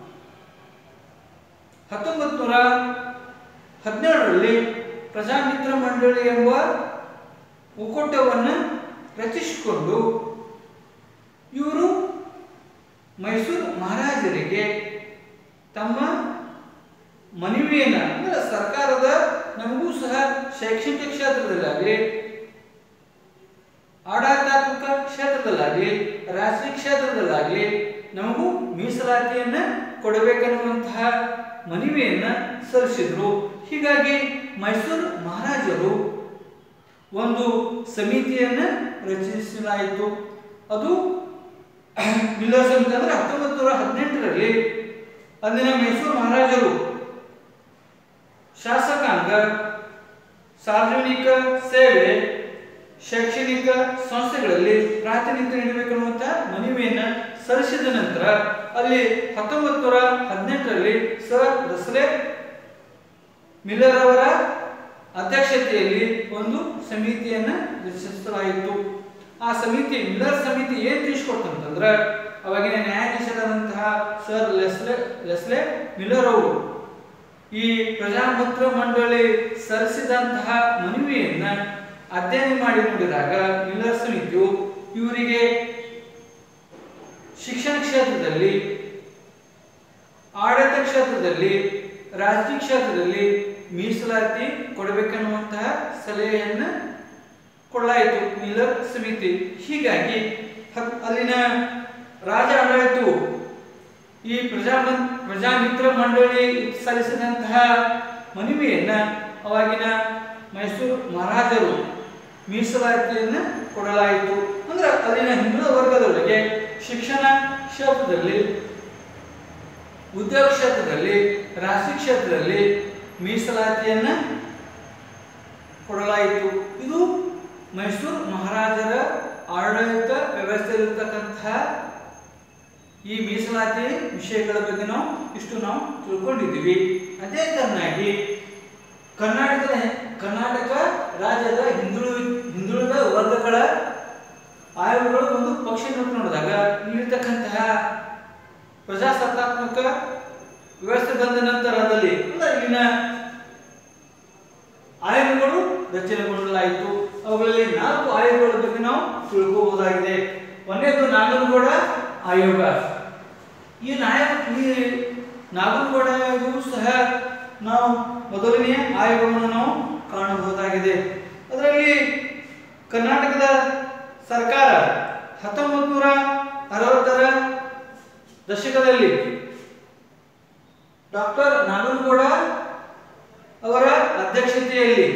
ಹತ್ತೊಂಬತ್ತು ನೂರ ಹದಿನೇಳರಲ್ಲಿ ಪ್ರಜಾಮಿತ್ರ ಮಂಡಳಿ ಎಂಬ ಒಕ್ಕೂಟವನ್ನು ರಚಿಸಿಕೊಂಡು ಇವರು ಮೈಸೂರು ಮಹಾರಾಜರಿಗೆ ತಮ್ಮ ಮನವಿಯನ್ನ ಅಂದ್ರೆ ಸರ್ಕಾರದ ನಮಗೂ ಸಹ ಶೈಕ್ಷಣಿಕ ಕ್ಷೇತ್ರದಲ್ಲಾಗಲಿ ಆಡಳಿತಾತ್ಮಕ ಕ್ಷೇತ್ರದಲ್ಲಾಗಲಿ ರಾಜಕೀಯ ಕ್ಷೇತ್ರದಲ್ಲಾಗಲಿ ನಮಗೂ ಮೀಸಲಾತಿಯನ್ನ ಕೊಡಬೇಕನ್ನುವಂತಹ ಮನವಿಯನ್ನ ಸಲ್ಲಿಸಿದ್ರು ಹೀಗಾಗಿ ಮೈಸೂರು ಮಹಾರಾಜರು ಒಂದು ಸಮಿತಿಯನ್ನ ರಚಿಸಲಾಯಿತು ಅದು ಮಿಲ್ಲರ್ ಸಮಿತಿ ಅಂದ್ರೆ ಹತ್ತೊಂಬತ್ತು ನೂರ ಹದಿನೆಂಟರಲ್ಲಿ ಅಂದಿನ ಮೈಸೂರು ಮಹಾರಾಜರು ಶಾಸಕಾಂಗ ಸಾರ್ವಜನಿಕ ಸೇವೆ ಶೈಕ್ಷಣಿಕ ಸಂಸ್ಥೆಗಳಲ್ಲಿ ಪ್ರಾತಿನಿಧ್ಯ ನೀಡಬೇಕನ್ನುವಂತ ಮನವಿಯನ್ನ ಸಲ್ಲಿಸಿದ ನಂತರ ಅಲ್ಲಿ ಹತ್ತೊಂಬತ್ತು ನೂರ ಹದಿನೆಂಟರಲ್ಲಿ ಸರ್ ರಸ್ಲೆ ಮಿಲ್ಲರ್ ಅವರ ಅಧ್ಯಕ್ಷತೆಯಲ್ಲಿ ಒಂದು ಸಮಿತಿಯನ್ನ ರಚಿಸಲಾಯಿತು ಆ ಸಮಿತಿ ಮಿಲ್ಲರ್ ಸಮಿತಿ ಏನ್ ತಿಳಿಸ್ಕೊಡ್ತಂತಂದ್ರ ಅವಾಗಿನ ನ್ಯಾಯಾಧೀಶರಾದಂತಹ ಸರ್ ಲೆಸ್ಲೆ ಲೆಸ್ಲೆ ಮಿಲ್ಲರ್ ಅವರು ಈ ಪ್ರಜಾಮಿತ್ರ ಮಂಡಳಿ ಸಲ್ಲಿಸಿದಂತಹ ಮನವಿಯನ್ನ ಅಧ್ಯಯನ ಮಾಡಿ ನೋಡಿದಾಗ ಮಿಲ್ಲರ್ ಸಮಿತಿಯು ಇವರಿಗೆ ಶಿಕ್ಷಣ ಕ್ಷೇತ್ರದಲ್ಲಿ ಆಡಳಿತ ಕ್ಷೇತ್ರದಲ್ಲಿ ರಾಜಕೀಯ ಕ್ಷೇತ್ರದಲ್ಲಿ ಮೀಸಲಾತಿ ಕೊಡಬೇಕನ್ನುವಂತಹ ಸಲಹೆಯನ್ನ ಕೊಡಲಾಯಿತು ಮಿಲ್ಲರ್ ಸಮಿತಿ ಹೀಗಾಗಿ ಹತ್- ಅಲ್ಲಿನ ರಾಜ ಆಡಳಿತವು ಈ ಪ್ರಜಾ ಪ್ರಜಾಮಿತ್ರ ಮಂಡಳಿ ಸಲ್ಲಿಸಿದಂತಹ ಮನವಿಯನ್ನ ಅವಾಗಿನ ಮೈಸೂರು ಮಹಾರಾಜರು ಮೀಸಲಾತಿಯನ್ನ ಕೊಡಲಾಯಿತು ಅಂದ್ರೆ ಅಲ್ಲಿನ ಹಿಂದುಳಿದ ವರ್ಗದವರಿಗೆ ಶಿಕ್ಷಣ ಕ್ಷೇತ್ರದಲ್ಲಿ ಉದ್ಯೋಗ ಕ್ಷೇತ್ರದಲ್ಲಿ ರಾಷ್ಟ್ರೀಯ ಕ್ಷೇತ್ರದಲ್ಲಿ ಮೀಸಲಾತಿಯನ್ನ ಕೊಡಲಾಯಿತು ಇದು ಮೈಸೂರು ಮಹಾರಾಜರ ಆಡಳಿತ ವ್ಯವಸ್ಥೆಯಲ್ಲಿರ್ತಕ್ಕಂತಹ ಈ ಮೀಸಲಾತಿ ವಿಷಯಗಳ ಬಗ್ಗೆ ನಾವು ಇಷ್ಟು ನಾವು ತಿಳ್ಕೊಂಡಿದ್ದೀವಿ ಅದೇ ತರನಾಗಿ ಕರ್ನಾಟಕದ ಕರ್ನಾಟಕ ರಾಜ್ಯದ ಹಿಂದುಳು ಹಿಂದುಳಿದ ವರ್ಗಗಳ ಆಯೋಗಗಳು ಒಂದು ಪಕ್ಷ ನೋಡಿದಾಗ ಇಲ್ಲಿರ್ತಕ್ಕಂತಹ ಪ್ರಜಾಸತ್ತಾತ್ಮಕ ವ್ಯವಸ್ಥೆ ಬಂದ ನಂತರದಲ್ಲಿ ಅಂದ್ರೆ ಇಲ್ಲಿನ ಆಯೋಗಗಳು ರಚನೆಗೊಳ್ಳಲಾಯಿತು ಅವುಗಳಲ್ಲಿ ನಾಲ್ಕು ಆಯೋಗಗಳ ಬಗ್ಗೆ ನಾವು ತಿಳ್ಕೋಬಹುದಾಗಿದೆ ಒಂದನೇದು ನಾಗನಗೌಡ ಆಯೋಗ ಈ ನಾಯ ಈ ನಾಗನಗೌಡ ಆಯೋಗವು ಸಹ ನಾವು ಮೊದಲನೆಯ ಆಯೋಗವನ್ನು ನಾವು ಕಾಣಬಹುದಾಗಿದೆ ಅದರಲ್ಲಿ ಕರ್ನಾಟಕದ ಸರ್ಕಾರ ಹತ್ತೊಂಬತ್ತು ನೂರ ಅರವತ್ತರ ದಶಕದಲ್ಲಿ ಡಾಕ್ಟರ್ ನಾಗನಗೌಡ ಅವರ ಅಧ್ಯಕ್ಷತೆಯಲ್ಲಿ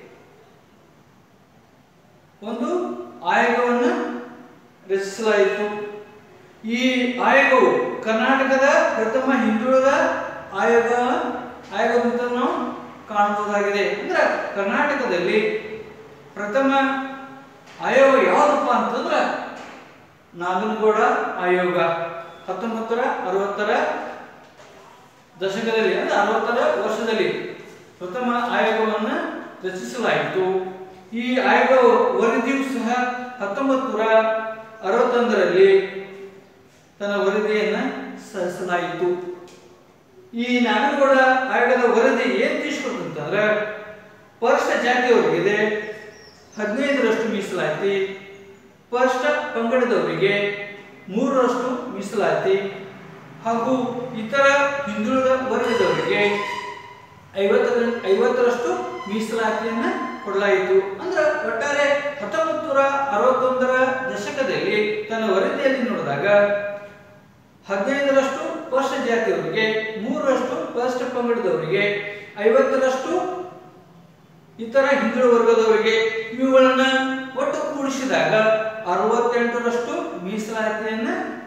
ಒಂದು ಆಯೋಗವನ್ನು ರಚಿಸಲಾಯಿತು ಈ ಆಯೋಗವು ಕರ್ನಾಟಕದ ಪ್ರಥಮ ಹಿಂದುಳಿದ ಆಯೋಗ ಆಯೋಗ ಅಂತ ನಾವು ಕಾಣಬಹುದಾಗಿದೆ ಅಂದ್ರೆ ಕರ್ನಾಟಕದಲ್ಲಿ ಪ್ರಥಮ ಆಯೋಗ ಯಾವುದಪ್ಪ ಅಂತಂದ್ರ ನಾಗನಗೌಡ ಆಯೋಗ ಹತ್ತೊಂಬತ್ತರ ಅರವತ್ತರ ದಶಕದಲ್ಲಿ ಅಂದ್ರೆ ಅರವತ್ತರ ವರ್ಷದಲ್ಲಿ ಪ್ರಥಮ ಆಯೋಗವನ್ನು ರಚಿಸಲಾಯಿತು ಈ ಆಯೋಗ ವರದಿಯು ಸಹ ಹತ್ತೊಂಬತ್ತು ನೂರ ಅರವತ್ತೊಂದರಲ್ಲಿ ತನ್ನ ವರದಿಯನ್ನ ಸಲ್ಲಿಸಲಾಯಿತು ಈ ನಾಗನಗೌಡ ಆಯೋಗದ ವರದಿ ಏನ್ ತಿಳಿಸ್ಕೊಡ್ತಂತಂದ್ರೆ ಪರಿಷ್ಠ ಜಾತಿಯವರಿಗೆ ಹದಿನೈದರಷ್ಟು ಮೀಸಲಾತಿ ಪರಿಷ್ಠ ಪಂಗಡದವರಿಗೆ ಮೂರರಷ್ಟು ಮೀಸಲಾತಿ ಹಾಗೂ ಇತರ ಹಿಂದುಳಿದ ವರ್ಗದವರಿಗೆ ಐವತ್ತರ ಐವತ್ತರಷ್ಟು ಮೀಸಲಾತಿಯನ್ನ ಕೊಡಲಾಯಿತು ಅಂದ್ರೆ ಒಟ್ಟಾರೆ ಹತ್ತೊಂಬತ್ತು ನೂರ ಅರವತ್ತೊಂದರ ದಶಕದಲ್ಲಿ ತನ್ನ ವರದಿಯಲ್ಲಿ ನೋಡಿದಾಗ ಹದಿನೈದರಷ್ಟು ಪರಿಷ್ಠ ಜಾತಿಯವರಿಗೆ ಮೂರರಷ್ಟು ಪರಿಷ್ಠ ಪಂಗಡದವರಿಗೆ ಐವತ್ತರಷ್ಟು ಇತರ ಹಿಂದುಳಿದ ವರ್ಗದವರಿಗೆ ಇವುಗಳನ್ನ ಒಟ್ಟು ಕೂಡಿಸಿದಾಗ ಅರವತ್ತೆಂಟರಷ್ಟು ಮೀಸಲಾತಿಯನ್ನ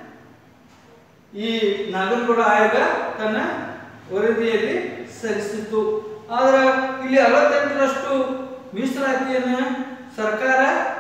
ಈ ನಾಗನಗೌಡ ಆಯೋಗ ತನ್ನ ವರದಿಯಲ್ಲಿ ಸಲ್ಲಿಸಿತು ಆದ್ರೆ ಇಲ್ಲಿ ಅರವತ್ತೆಂಟರಷ್ಟು ಮೀಸಲಾತಿಯನ್ನ ಸರ್ಕಾರ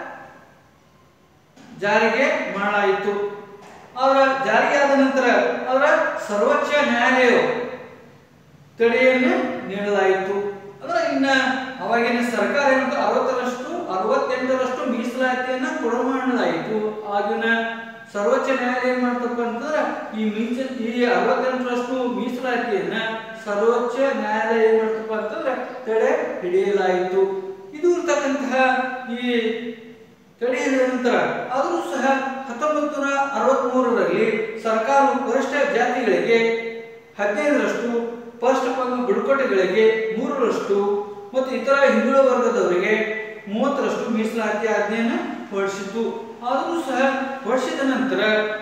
ಜಾರಿಗೆ ಮಾಡಲಾಯಿತು ಅವರ ಜಾರಿಗೆ ಆದ ನಂತರ ಅವರ ಸರ್ವೋಚ್ಚ ನ್ಯಾಯಾಲಯವು ತಡೆಯನ್ನು ನೀಡಲಾಯಿತು ಅಂದ್ರೆ ಇನ್ನ ಅವಾಗಿನ ಸರ್ಕಾರ ಏನಂತ ಅರವತ್ತರಷ್ಟು ಅರವತ್ತೆಂಟರಷ್ಟು ಮೀಸಲಾತಿಯನ್ನ ಕೊಡ ಮಾಡಲಾಯಿತು ಆಗಿನ ಸರ್ವೋಚ್ಚ ನ್ಯಾಯಾಲಯ ಏನ್ ಮಾಡ್ತಪ್ಪ ಅಂತಂದ್ರೆ ಈ ಮೀಸ ಈ ಅರವತ್ತೆಂಟರಷ್ಟು ಮೀಸಲಾತಿಯನ್ನ ಸರ್ವೋಚ್ಚ ನ್ಯಾಯಾಲಯ ಏನ್ ಮಾಡ್ತಪ್ಪ ಅಂತಂದ್ರೆ ತಡೆ ಹಿಡಿಯಲಾಯಿತು ಇದು ಇರ್ತಕ್ಕಂತಹ ಈ ತಡೆ ಹಿಡಿದ ನಂತರ ಆದರೂ ಸಹ ಹತ್ತೊಂಬತ್ತು ನೂರ ಅರವತ್ಮೂರರಲ್ಲಿ ಸರ್ಕಾರವು ಪರಿಷ್ಠ ಜಾತಿಗಳಿಗೆ ಹದಿನೈದರಷ್ಟು ಪರಿಷ್ಠ ಪಂಗ ಬುಡಕಟ್ಟುಗಳಿಗೆ ಮೂರರಷ್ಟು ಮತ್ತು ಇತರ ಹಿಂದುಳಿದ ವರ್ಗದವರಿಗೆ ಮೂವತ್ತರಷ್ಟು ಮೀಸಲಾತಿ ಆಜ್ಞೆಯನ್ನು ಹೊರಡಿಸಿತು ಆದರೂ ಸಹ ಹೊರಡಿಸಿದ ನಂತರ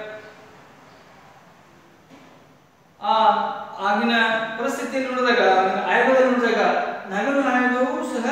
ಆ ಆಗಿನ ಪರಿಸ್ಥಿತಿಯಲ್ಲಿ ನೋಡಿದಾಗ ಆಗಿನ ಆಯೋಗದಲ್ಲಿ ನೋಡಿದಾಗ ನಗರ ಆಯೋಗವೂ ಸಹ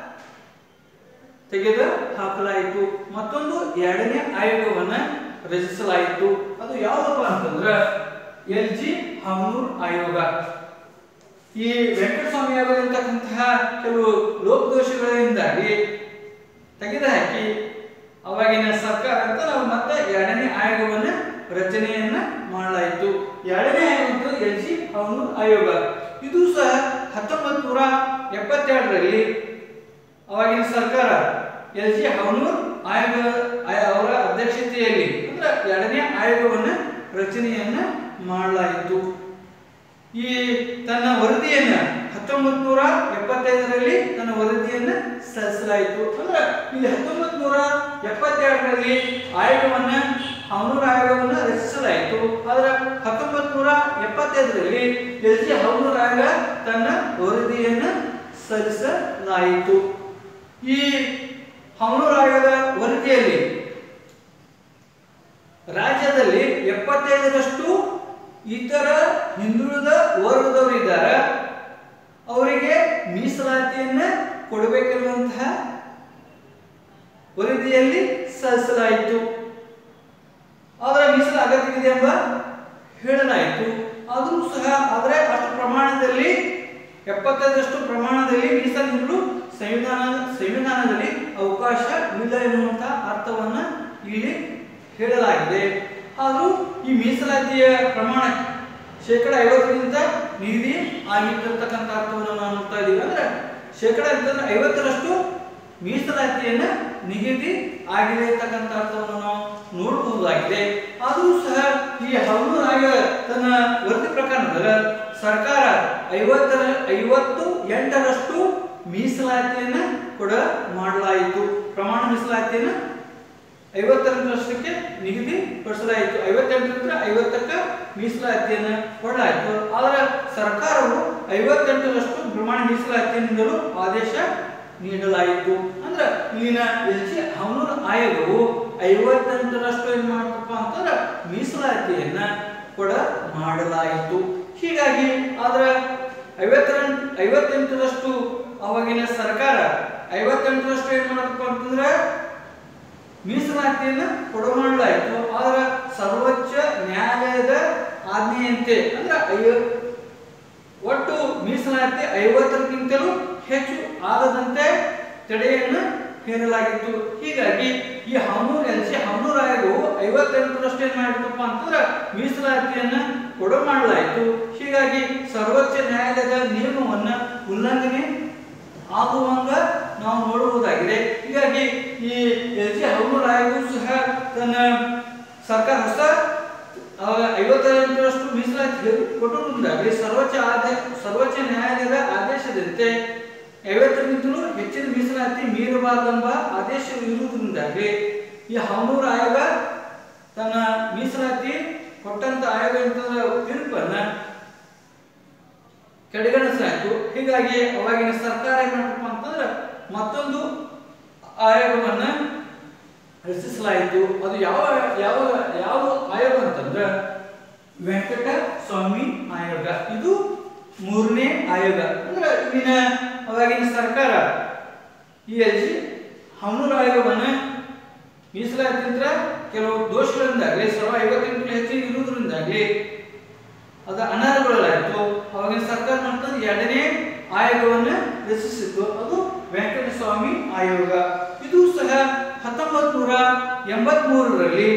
ತೆಗೆದು ಹಾಕಲಾಯಿತು ಮತ್ತೊಂದು ಎರಡನೇ ಆಯೋಗವನ್ನ ರಚಿಸಲಾಯಿತು ಅದು ಯಾವುದಪ್ಪ ಅಂತಂದ್ರ ಎಲ್ ಜಿ ಹಾಮನೂರ್ ಆಯೋಗ ಈ ವೆಂಕಟಸ್ವಾಮಿ ಆಯೋಗ ಇರ್ತಕ್ಕಂತಹ ಕೆಲವು ಲೋಪದೋಷಗಳಿಂದಾಗಿ ತೆಗೆದುಹಾಕಿ ಅವಾಗಿನ ಸರ್ಕಾರ ಅಂತ ನಾವು ಮತ್ತೆ ಎರಡನೇ ಆಯೋಗವನ್ನ ರಚನೆಯನ್ನ ಮಾಡಲಾಯಿತು ಎರಡನೇ ಆಯೋಗ ಎಲ್ ಜಿ ಹಾಮನೂರ್ ಆಯೋಗ ಇದು ಸಹ ಹತ್ತೊಂಬತ್ತು ನೂರ ಎಪ್ಪತ್ತೆರಡರಲ್ಲಿ ಅವಾಗಿನ ಸರ್ಕಾರ ಎಲ್ ಜಿ ಹವನೂರ್ ಆಯೋಗ ಆಯ- ಅವರ ಅಧ್ಯಕ್ಷತೆಯಲ್ಲಿ ಅಂದ್ರೆ ಎರಡನೇ ಆಯೋಗವನ್ನ ರಚನೆಯನ್ನ ಮಾಡಲಾಯಿತು ಈ ತನ್ನ ವರದಿಯನ್ನ ಹತ್ತೊಂಬತ್ತು ನೂರ ಎಪ್ಪತ್ತೈದರಲ್ಲಿ ತನ್ನ ವರದಿಯನ್ನ ಸಲ್ಲಿಸಲಾಯಿತು ಅಂದ್ರೆ ಇಲ್ಲಿ ಹತ್ತೊಂಬತ್ತು ನೂರ ಎಪ್ಪತ್ತೆರಡರಲ್ಲಿ ಆಯೋಗವನ್ನ ಹವನೂರ್ ಆಯೋಗವನ್ನ ರಚಿಸಲಾಯಿತು ಆದ್ರೆ ಹತ್ತೊಂಬತ್ತು ನೂರ ಎಪ್ಪತ್ತೈದರಲ್ಲಿ ಎಲ್ ಜಿ ಹವನೂರ್ ಆಯೋಗ ತನ್ನ ವರದಿಯನ್ನ ಸಲ್ಲಿಸಲಾಯಿತು ಈ ಹಮನೂರು ಆಯೋಗದ ವರದಿಯಲ್ಲಿ ರಾಜ್ಯದಲ್ಲಿ ಎಪ್ಪತ್ತೈದರಷ್ಟು ಇತರ ಹಿಂದುಳಿದ ವರ್ಗದವರಿದ್ದಾರೆ ಅವರಿಗೆ ಮೀಸಲಾತಿಯನ್ನ ಕೊಡಬೇಕೆನ್ನುವಂತಹ ವರದಿಯಲ್ಲಿ ಸಲ್ಲಿಸಲಾಯಿತು ಅದರ ಮೀಸಲು ಅಗತ್ಯವಿದೆ ಎಂಬ ಹೇಳಲಾಯಿತು ಆದರೂ ಸಹ ಆದರೆ ಅಷ್ಟು ಪ್ರಮಾಣದಲ್ಲಿ ಎಪ್ಪತ್ತೈದರಷ್ಟು ಪ್ರಮಾಣದಲ್ಲಿ ಮೀಸಲು ಸಂವಿಧಾನ ಸಂವಿಧಾನದಲ್ಲಿ ಅವಕಾಶ ಇಲ್ಲ ಎನ್ನುವಂತಹ ಅರ್ಥವನ್ನ ಇಲ್ಲಿ ಹೇಳಲಾಗಿದೆ ಆದರೂ ಈ ಮೀಸಲಾತಿಯ ಪ್ರಮಾಣ ಶೇಕಡ ಐವತ್ತರಿಂದ ನಿಗದಿ ಆಗಿಟ್ಟಿರ್ತಕ್ಕಂಥ ಅರ್ಥವನ್ನು ನಾವು ನೋಡ್ತಾ ಇದ್ದೀವಿ ಅಂದ್ರೆ ಶೇಕಡ ಅಂತಂದ್ರೆ ಐವತ್ತರಷ್ಟು ಮೀಸಲಾತಿಯನ್ನ ನಿಗದಿ ಆಗಿದೆ ಇರ್ತಕ್ಕಂಥ ಅರ್ಥವನ್ನು ನಾವು ನೋಡಬಹುದಾಗಿದೆ ಆದರೂ ಸಹ ಈ ಹಲವು ಆಯೋಗ ತನ್ನ ವರದಿ ಪ್ರಕಾರದ ಸರ್ಕಾರ ಐವತ್ತರ ಐವತ್ತು ಎಂಟರಷ್ಟು ಮೀಸಲಾತಿಯನ್ನ ಕೂಡ ಮಾಡಲಾಯಿತು ಪ್ರಮಾಣ ಮೀಸಲಾತಿಯನ್ನ ಐವತ್ತೆಂಟರಷ್ಟಕ್ಕೆ ನಿಗದಿ ಪಡಿಸಲಾಯಿತು ಐವತ್ತೆಂಟರಿಂದ ಐವತ್ತಕ್ಕ ಮೀಸಲಾತಿಯನ್ನ ಕೊಡಲಾಯಿತು ಆದರೆ ಸರ್ಕಾರವು ಐವತ್ತೆಂಟರಷ್ಟು ಪ್ರಮಾಣ ಮೀಸಲಾತಿಯನ್ನು ನೀಡಲು ಆದೇಶ ನೀಡಲಾಯಿತು ಅಂದ್ರೆ ಇಲ್ಲಿನ ಎಲ್ ಸಿ ಹಮನೂರು ಆಯೋಗವು ಐವತ್ತೆಂಟರಷ್ಟು ಏನ್ ಮಾಡ್ತಪ್ಪ ಅಂತಂದ್ರೆ ಮೀಸಲಾತಿಯನ್ನ ಕೂಡ ಮಾಡಲಾಯಿತು ಹೀಗಾಗಿ ಆದ್ರ ಐವತ್ತೆಂಟು ಐವತ್ತೆಂಟರಷ್ಟು ಅವಾಗಿನ ಸರ್ಕಾರ ಐವತ್ತೆಂಟರಷ್ಟು ಏನ್ ಮಾಡಪ್ಪ ಅಂತಂದ್ರೆ ಮೀಸಲಾತಿಯನ್ನ ಕೊಡ ಮಾಡಲಾಯಿತು ಆದ್ರೆ ಸರ್ವೋಚ್ಚ ನ್ಯಾಯಾಲಯದ ಆಜ್ಞೆಯಂತೆ ಅಂದ್ರೆ ಐವ ಒಟ್ಟು ಮೀಸಲಾತಿ ಐವತ್ತಕ್ಕಿಂತಲೂ ಹೆಚ್ಚು ಆಗದಂತೆ ತಡೆಯನ್ನು ಹೇರಲಾಗಿತ್ತು ಹೀಗಾಗಿ ಈ ಹನ್ನೂರು ಎಲ್ ಸಿ ಹನ್ನೂರು ಆಯೋಗವು ಐವತ್ತೆಂಟರಷ್ಟು ಏನ್ ಮಾಡಿರ್ತಪ್ಪ ಅಂತಂದ್ರೆ ಮೀಸಲಾತಿಯನ್ನ ಕೊಡ ಮಾಡಲಾಯಿತು ಹೀಗಾಗಿ ಸರ್ವೋಚ್ಚ ನ್ಯಾಯಾಲಯದ ನಿಯಮವನ್ನ ಉಲ್ಲಂಘನೆ ಆಗುವಂಗ ನಾವು ನೋಡಬಹುದಾಗಿದೆ ಹೀಗಾಗಿ ಈ ಎಲ್ ಸಿ ಹನ್ನೂರು ಆಯೋಗವು ಸಹ ತನ್ನ ಸರ್ಕಾರ ಹೊಸ ಐವತ್ತೆಂಟರಷ್ಟು ಮೀಸಲಾತಿ ಕೊಟ್ಟುದಾಗಲಿ ಸರ್ವೋಚ್ಚ ಆದೇಶ ಸರ್ವೋಚ್ಚ ನ್ಯಾಯಾಲಯದ ಆದೇಶದಂತೆ ಐವತ್ತಕ್ಕಿಂತಲೂ ಹೆಚ್ಚಿನ ಮೀಸಲಾತಿ ಮೀರಬಾರದೆಂಬ ಆದೇಶ ಇರುವುದರಿಂದಾಗಿ ಈ ಹನ್ನೂರು ಆಯೋಗ ತನ್ನ ಮೀಸಲಾತಿ ಕೊಟ್ಟಂತ ಆಯೋಗ ಅಂತಂದ್ರೆ ತೀರ್ಪನ್ನ ಕಡೆಗಣಿಸಲಾಯಿತು ಹೀಗಾಗಿ ಅವಾಗಿನ ಸರ್ಕಾರ ಏನ್ ಮಾಡ್ತಪ್ಪ ಅಂತಂದ್ರೆ ಮತ್ತೊಂದು ಆಯೋಗವನ್ನ ರಚಿಸಲಾಯಿತು ಅದು ಯಾವ ಯಾವ ಯಾವ ಆಯೋಗ ಅಂತಂದ್ರೆ ವೆಂಕಟ ಸ್ವಾಮಿ ಆಯೋಗ ಇದು ಮೂರನೇ ಆಯೋಗ ಅಂದ್ರೆ ಇಲ್ಲಿನ ಅವಾಗಿನ ಸರ್ಕಾರ ಈ ಎಲ್ ಜಿ ಹನ್ನೂರು ಆಯೋಗವನ್ನ ಮೀಸಲಾತಿಯಿಂದ ಕೆಲವು ದೋಷಗಳಿಂದಾಗಲಿ ಸಾವಿರದ ಐವತ್ತೆಂಟು ಹೆಚ್ಚಿನ ಇರುವುದರಿಂದಾಗಲಿ ಅದು ಅನರ್ಹಗೊಳ್ಳಲಾಯಿತು ಅವಾಗಿನ ಸರ್ಕಾರ ಮಾಡ್ತಂದ್ರೆ ಎರಡನೇ ಆಯೋಗವನ್ನ ರಚಿಸಿತ್ತು ಅದು ವೆಂಕಟಸ್ವಾಮಿ ಆಯೋಗ ಇದು ಸಹ ಹತ್ತೊಂಬತ್ ನೂರ ಎಂಬತ್ ಮೂರರಲ್ಲಿ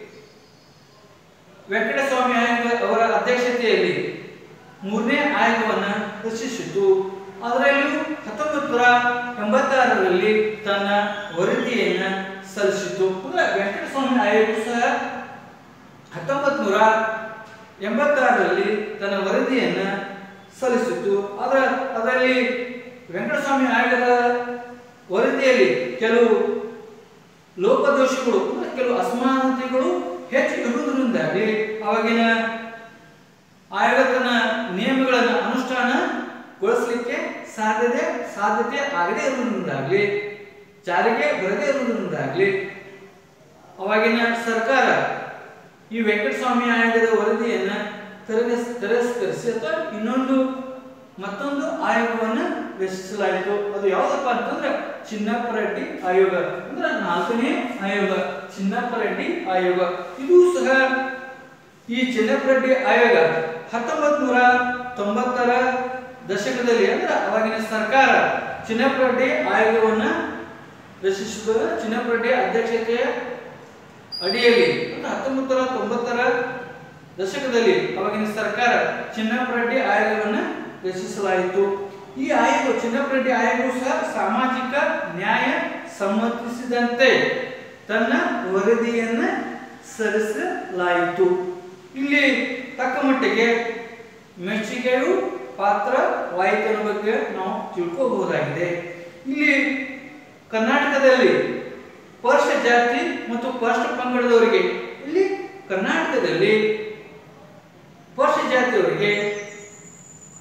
ವೆಂಕಟಸ್ವಾಮಿ ಆಯೋಗ ಅವರ ಅಧ್ಯಕ್ಷತೆಯಲ್ಲಿ ಮೂರನೇ ಆಯೋಗವನ್ನ ರಚಿಸಿತು ಅದರಲ್ಲಿಯೂ ಹತ್ತೊಂಬತ್ತು ನೂರ ಎಂಬತ್ತಾರರಲ್ಲಿ ತನ್ನ ವರದಿಯನ್ನ ಸಲ್ಲಿಸಿತು ಅಂದ್ರೆ ವೆಂಕಟಸ್ವಾಮಿ ಆಯೋಗ ಸಹ ಹತ್ತೊಂಬತ್ತು ನೂರ ಎಂಬತ್ತಾರರಲ್ಲಿ ತನ್ನ ವರದಿಯನ್ನ ಸಲ್ಲಿಸಿತು ಅದರ ಅದರಲ್ಲಿ ವೆಂಕಟಸ್ವಾಮಿ ಆಯೋಗದ ವರದಿಯಲ್ಲಿ ಕೆಲವು ಲೋಪದೋಷಗಳು ಅಂದ್ರೆ ಕೆಲವು ಅಸಮಾನತೆಗಳು ಹೆಚ್ಚು ಇರುವುದರಿಂದಾಗಿ ಅವಾಗಿನ ಆಯೋಗ ತನ್ನ ನಿಯಮಗಳನ್ನು ಅನುಷ್ಠಾನಗೊಳಿಸಲಿಕ್ಕೆ ಸಾಧ್ಯತೆ ಸಾಧ್ಯತೆ ಆಗದೇ ಇರುವುದರಿಂದಾಗಲಿ ಜಾರಿಗೆ ಬರದೇ ಇರುವುದರಿಂದಾಗಲಿ ಅವಾಗಿನ ಸರ್ಕಾರ ಈ ವೆಂಕಟಸ್ವಾಮಿ ಆಯೋಗದ ವರದಿಯನ್ನ ತಿರಸ್ ತಿರಸ್ಕರಿಸಿ ಅಥವಾ ಇನ್ನೊಂದು ಮತ್ತೊಂದು ಆಯೋಗವನ್ನ ರಚಿಸಲಾಯಿತು ಅದು ಯಾವುದಪ್ಪ ಅಂತಂದ್ರೆ ಚಿನ್ನಪ್ಪ ರೆಡ್ಡಿ ಆಯೋಗ ಅಂದ್ರೆ ನಾಲ್ಕನೇ ಆಯೋಗ ಚಿನ್ನಪ್ಪ ರೆಡ್ಡಿ ಆಯೋಗ ಇದು ಸಹ ಈ ಚಿನ್ನಪ್ಪ ರೆಡ್ಡಿ ಆಯೋಗ ಹತ್ತೊಂಬತ್ ನೂರ ತೊಂಬತ್ತರ ದಶಕದಲ್ಲಿ ಅಂದ್ರೆ ಅವಾಗಿನ ಸರ್ಕಾರ ಚಿನ್ನಪ್ಪ ರೆಡ್ಡಿ ಆಯೋಗವನ್ನ ರಚಿಸಿದ ಚಿನ್ನಪ್ಪ ರೆಡ್ಡಿ ಅಧ್ಯಕ್ಷತೆಯ ಅಡಿಯಲ್ಲಿ ಅಂದ್ರೆ ಹತ್ತೊಂಬತ್ತು ನೂರ ತೊಂಬತ್ತರ ದಶಕದಲ್ಲಿ ಅವಾಗಿನ ಸರ್ಕಾರ ಚಿನ್ನಪ್ಪ ರೆಡ್ಡಿ ಆಯೋಗವನ್ನ ರಚಿಸಲಾಯಿತು ಈ ಆಯೋಗ ಚಿನ್ನಪ್ಪ ರೆಡ್ಡಿ ಆಯೋಗವು ಸಹ ಸಾಮಾಜಿಕ ನ್ಯಾಯ ಸಮ್ಮತಿಸಿದಂತೆ ತನ್ನ ವರದಿಯನ್ನ ಸಲ್ಲಿಸಲಾಯಿತು ಇಲ್ಲಿ ತಕ್ಕ ಮಟ್ಟಿಗೆ ಮೆಚ್ಚುಗೆಯು ಪಾತ್ರವಾಯಿತನ ಬಗ್ಗೆ ನಾವು ತಿಳ್ಕೋಬಹುದಾಗಿದೆ ಇಲ್ಲಿ ಕರ್ನಾಟಕದಲ್ಲಿ ಪರ್ಷ ಜಾತಿ ಮತ್ತು ಪರ್ಷ ಪಂಗಡದವರಿಗೆ ಇಲ್ಲಿ ಕರ್ನಾಟಕದಲ್ಲಿ ಪರ್ಷ ಜಾತಿಯವರಿಗೆ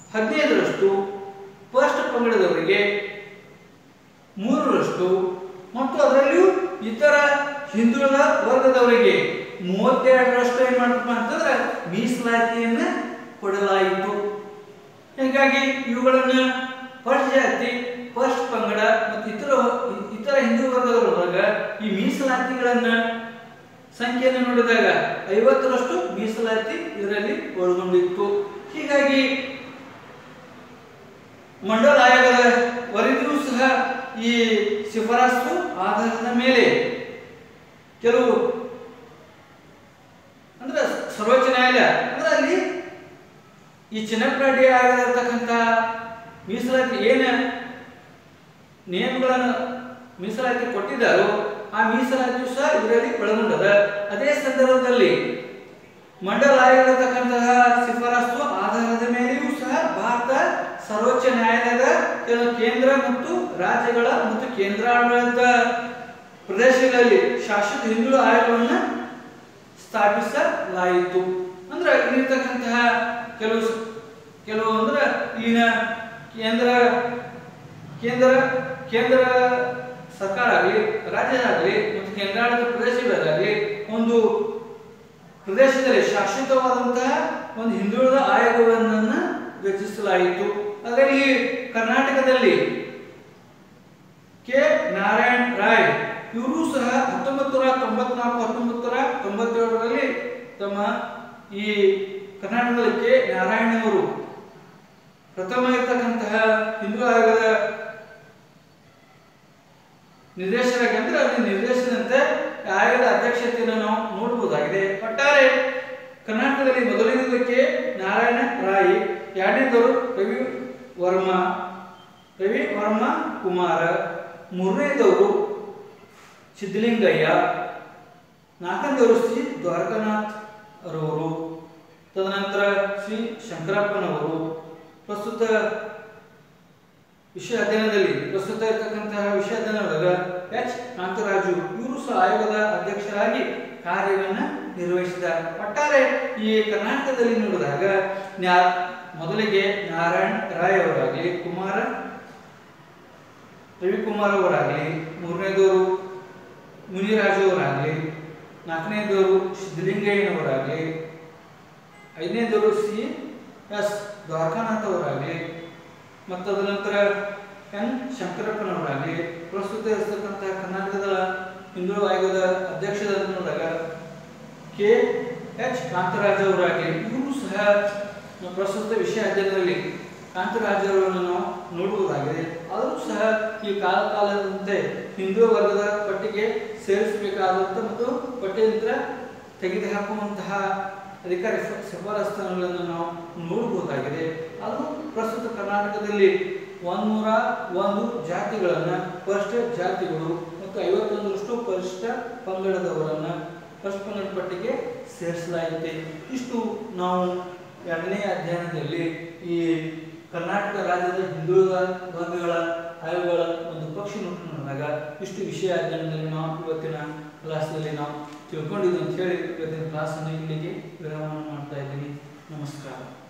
ಹದಿನೈದರಷ್ಟು ಪರ್ಷ ಪಂಗಡದವರಿಗೆ ಮೂರರಷ್ಟು ಮತ್ತು ಅದರಲ್ಲಿಯೂ ಇತರ ಹಿಂದುಳಿದ ವರ್ಗದವರಿಗೆ ಮೂವತ್ತೆರಡರಷ್ಟು ಏನ್ ಮಾಡಪ್ಪ ಅಂತಂದ್ರೆ ಮೀಸಲಾತಿಯನ್ನ ಕೊಡಲಾಯಿತು ಹೀಗಾಗಿ ಇವುಗಳನ್ನ ಫಸ್ಟ್ ಜಾತಿ ಫಸ್ಟ್ ಪಂಗಡ ಮತ್ತು ಇತರ ಇತರ ಹಿಂದೂ ವರ್ಗದವರೊಳಗ ಈ ಮೀಸಲಾತಿಗಳನ್ನ ಸಂಖ್ಯೆಯನ್ನು ನೋಡಿದಾಗ ಐವತ್ತರಷ್ಟು ಮೀಸಲಾತಿ ಇದರಲ್ಲಿ ಒಳಗೊಂಡಿತ್ತು ಹೀಗಾಗಿ ಮಂಡಲ ಆಯೋಗದ ವರದಿಯೂ ಸಹ ಈ ಶಿಫಾರಸು ಆಧಾರದ ಮೇಲೆ ಕೆಲವು ಅಂದ್ರೆ ಸರ್ವೋಚ್ಚ ನ್ಯಾಯಾಲಯ ಅಂದ್ರೆ ಅಲ್ಲಿ ಈ ಚಿನ್ನಪ್ರಾಡಿ ಆಗಿರತಕ್ಕಂಥ ಮೀಸಲಾತಿ ಏನ ನಿಯಮಗಳನ್ನು ಮೀಸಲಾತಿ ಕೊಟ್ಟಿದ್ದಾರೋ ಆ ಮೀಸಲಾತಿಯು ಸಹ ಇದರಲ್ಲಿ ಒಳಗೊಂಡದ ಅದೇ ಸಂದರ್ಭದಲ್ಲಿ ಮಂಡಲ ಆಗಿರತಕ್ಕಂತಹ ಶಿಫಾರಸು ಆಧಾರದ ಮೇಲೆಯೂ ಸಹ ಭಾರತ ಸರ್ವೋಚ್ಚ ನ್ಯಾಯಾಲಯದ ಕೆಲವು ಕೇಂದ್ರ ಮತ್ತು ರಾಜ್ಯಗಳ ಮತ್ತು ಕೇಂದ್ರಾಡಳಿತ ಪ್ರದೇಶಗಳಲ್ಲಿ ಶಾಶ್ವತ ಹಿಂದುಳಿದ ಆಯೋಗವನ್ನು ಸ್ಥಾಪಿಸಲಾಯಿತು ಅಂದ್ರೆ ಇಲ್ಲಿರ್ತಕ್ಕಂತಹ ಕೆಲವು ಕೆಲವು ಅಂದ್ರೆ ಇಲ್ಲಿನ ಕೇಂದ್ರ ಕೇಂದ್ರ ಕೇಂದ್ರ ಸರ್ಕಾರ ಆಗಲಿ ರಾಜ್ಯ ಆಗಲಿ ಮತ್ತು ಕೇಂದ್ರಾಡಳಿತ ಪ್ರದೇಶಗಳಾಗಲಿ ಒಂದು ಪ್ರದೇಶದಲ್ಲಿ ಶಾಶ್ವತವಾದಂತಹ ಒಂದು ಹಿಂದುಳಿದ ಆಯೋಗವನ್ನ ರಚಿಸಲಾಯಿತು ಅದರಲ್ಲಿ ಕರ್ನಾಟಕದಲ್ಲಿ ಕೆ ನಾರಾಯಣ್ ರಾಯ್ ಇವರು ಸಹ ಹತ್ತೊಂಬತ್ತು ನೂರ ತೊಂಬತ್ನಾಲ್ಕು ಹತ್ತೊಂಬತ್ತು ನೂರ ತೊಂಬತ್ತೇಳರಲ್ಲಿ ತಮ್ಮ ಈ ಕರ್ನಾಟಕದಲ್ಲಿ ಕೆ ನಾರಾಯಣ್ ಅವರು ಪ್ರಥಮ ಇರ್ತಕ್ಕಂತಹ ಹಿಂದೂ ಆಯೋಗದ ನಿರ್ದೇಶಕರಾಗಿ ಅಂದ್ರೆ ಅಲ್ಲಿ ನಿರ್ದೇಶನದಂತೆ ಆಯೋಗದ ಅಧ್ಯಕ್ಷತೆಯನ್ನು ನಾವು ನೋಡಬಹುದಾಗಿದೆ ಒಟ್ಟಾರೆ ಕರ್ನಾಟಕದಲ್ಲಿ ಮೊದಲನೇದಕ್ಕೆ ನಾರಾಯಣ ರಾಯ್ ಎರಡನೇದವರು ರವಿ ವರ್ಮಾ ರವಿ ವರ್ಮಾ ಕುಮಾರ ಮೂರನೇದವರು ಸಿದ್ಧಲಿಂಗಯ್ಯ ನಾಲ್ಕನೇದವರು ಶ್ರೀ ದ್ವಾರಕಾನಾಥ್ ರವರು ತದನಂತರ ಶ್ರೀ ಶಂಕರಪ್ಪನವರು ಪ್ರಸ್ತುತ ವಿಷಯ ಅಧ್ಯಯನದಲ್ಲಿ ಪ್ರಸ್ತುತ ಇರತಕ್ಕಂತಹ ವಿಷಯ ಅಧ್ಯಯನದೊಳಗ ಎಚ್ ಕಾಂತರಾಜು ಇವರು ಸಹ ಆಯೋಗದ ಅಧ್ಯಕ್ಷರಾಗಿ ಕಾರ್ಯವನ್ನ ನಿರ್ವಹಿಸಿದ ಒಟ್ಟಾರೆ ಈ ಕರ್ನಾಟಕದಲ್ಲಿ ನೋಡಿದಾಗ ನ್ಯಾ ಮೊದಲಿಗೆ ನಾರಾಯಣ್ ರಾಯ್ ಅವರಾಗಲಿ ಕುಮಾರ ರವಿಕುಮಾರ್ ಅವರಾಗಲಿ ಮೂರನೇದವರು ಮುನಿರಾಜು ಅವರಾಗಲಿ ನಾಲ್ಕನೇದವರು ಸಿದ್ಧಲಿಂಗಯ್ಯನವರಾಗಲಿ ಐದನೇದವರು ಸಿ ಎಸ್ ದ್ವಾರಕಾನಾಥ್ ಅವರಾಗಲಿ ಮತ್ತು ಅದನಂತರ ಎನ್ ಶಂಕರಪ್ಪನವರಾಗಲಿ ಪ್ರಸ್ತುತ ಇರತಕ್ಕಂತಹ ಕರ್ನಾಟಕದ ಹಿಂದೂ ಆಯೋಗದ ಅಧ್ಯಕ್ಷದ ನೋಡಿದಾಗ ಕೆ ಎಚ್ ಕಾಂತರಾಜ್ ಅವರಾಗಲಿ ಇವರು ಸಹ ಪ್ರಸ್ತುತ ವಿಷಯ ಅಧ್ಯಯನದಲ್ಲಿ ಕಾಂತರಾಜ್ ಅವರನ್ನು ನಾವು ನೋಡುವುದಾಗಿದೆ ಆದರೂ ಸಹ ಈ ಕಾಲ ಕಾಲದಂತೆ ಹಿಂದೂ ವರ್ಗದ ಪಟ್ಟಿಗೆ ಸೇರಿಸಬೇಕಾದಂಥ ಮತ್ತು ಪಟ್ಟಿಯಿಂದ ತೆಗೆದುಹಾಕುವಂತಹ ಅಧಿಕಾರಿ ಶಿಫಾರಸ್ತಾನಗಳನ್ನು ನಾವು ನೋಡಬಹುದಾಗಿದೆ ಅದು ಪ್ರಸ್ತುತ ಕರ್ನಾಟಕದಲ್ಲಿ ಒಂದೂರ ಒಂದು ಜಾತಿಗಳನ್ನು ಪರಿಷ್ಠ ಜಾತಿಗಳು ಮತ್ತು ಐವತ್ತೊಂದರಷ್ಟು ಪರಿಷ್ಠ ಪಂಗಡದವರನ್ನ ಫಸ್ಟ್ ಪಂಗಡ ಪಟ್ಟಿಗೆ ಸೇರಿಸಲಾಗಿದೆ ಇಷ್ಟು ನಾವು ಎರಡನೇ ಅಧ್ಯಯನದಲ್ಲಿ ಈ ಕರ್ನಾಟಕ ರಾಜ್ಯದ ಹಿಂದುಳಿದ ವರ್ಗಗಳ ಆಯೋಗಗಳ ಒಂದು ಪಕ್ಷಿ ನೋಟ ನೋಡಿದಾಗ ಇಷ್ಟು ವಿಷಯ ಅಧ್ಯಯನದಲ್ಲಿ ನಾವು ಇವತ್ತಿನ ಕ್ಲಾಸ್ನಲ್ಲಿ ನಾವು ತಿಳ್ಕೊಂಡಿದ್ದು ಅಂತ ಹೇಳಿ ಇವತ್ತಿನ ಕ್ಲಾಸನ್ನು ಇಲ್ಲಿಗೆ ವಿರಾಮ ಮಾಡ್ತಾ ಇದ್ದೀನಿ ನಮಸ್ಕಾರ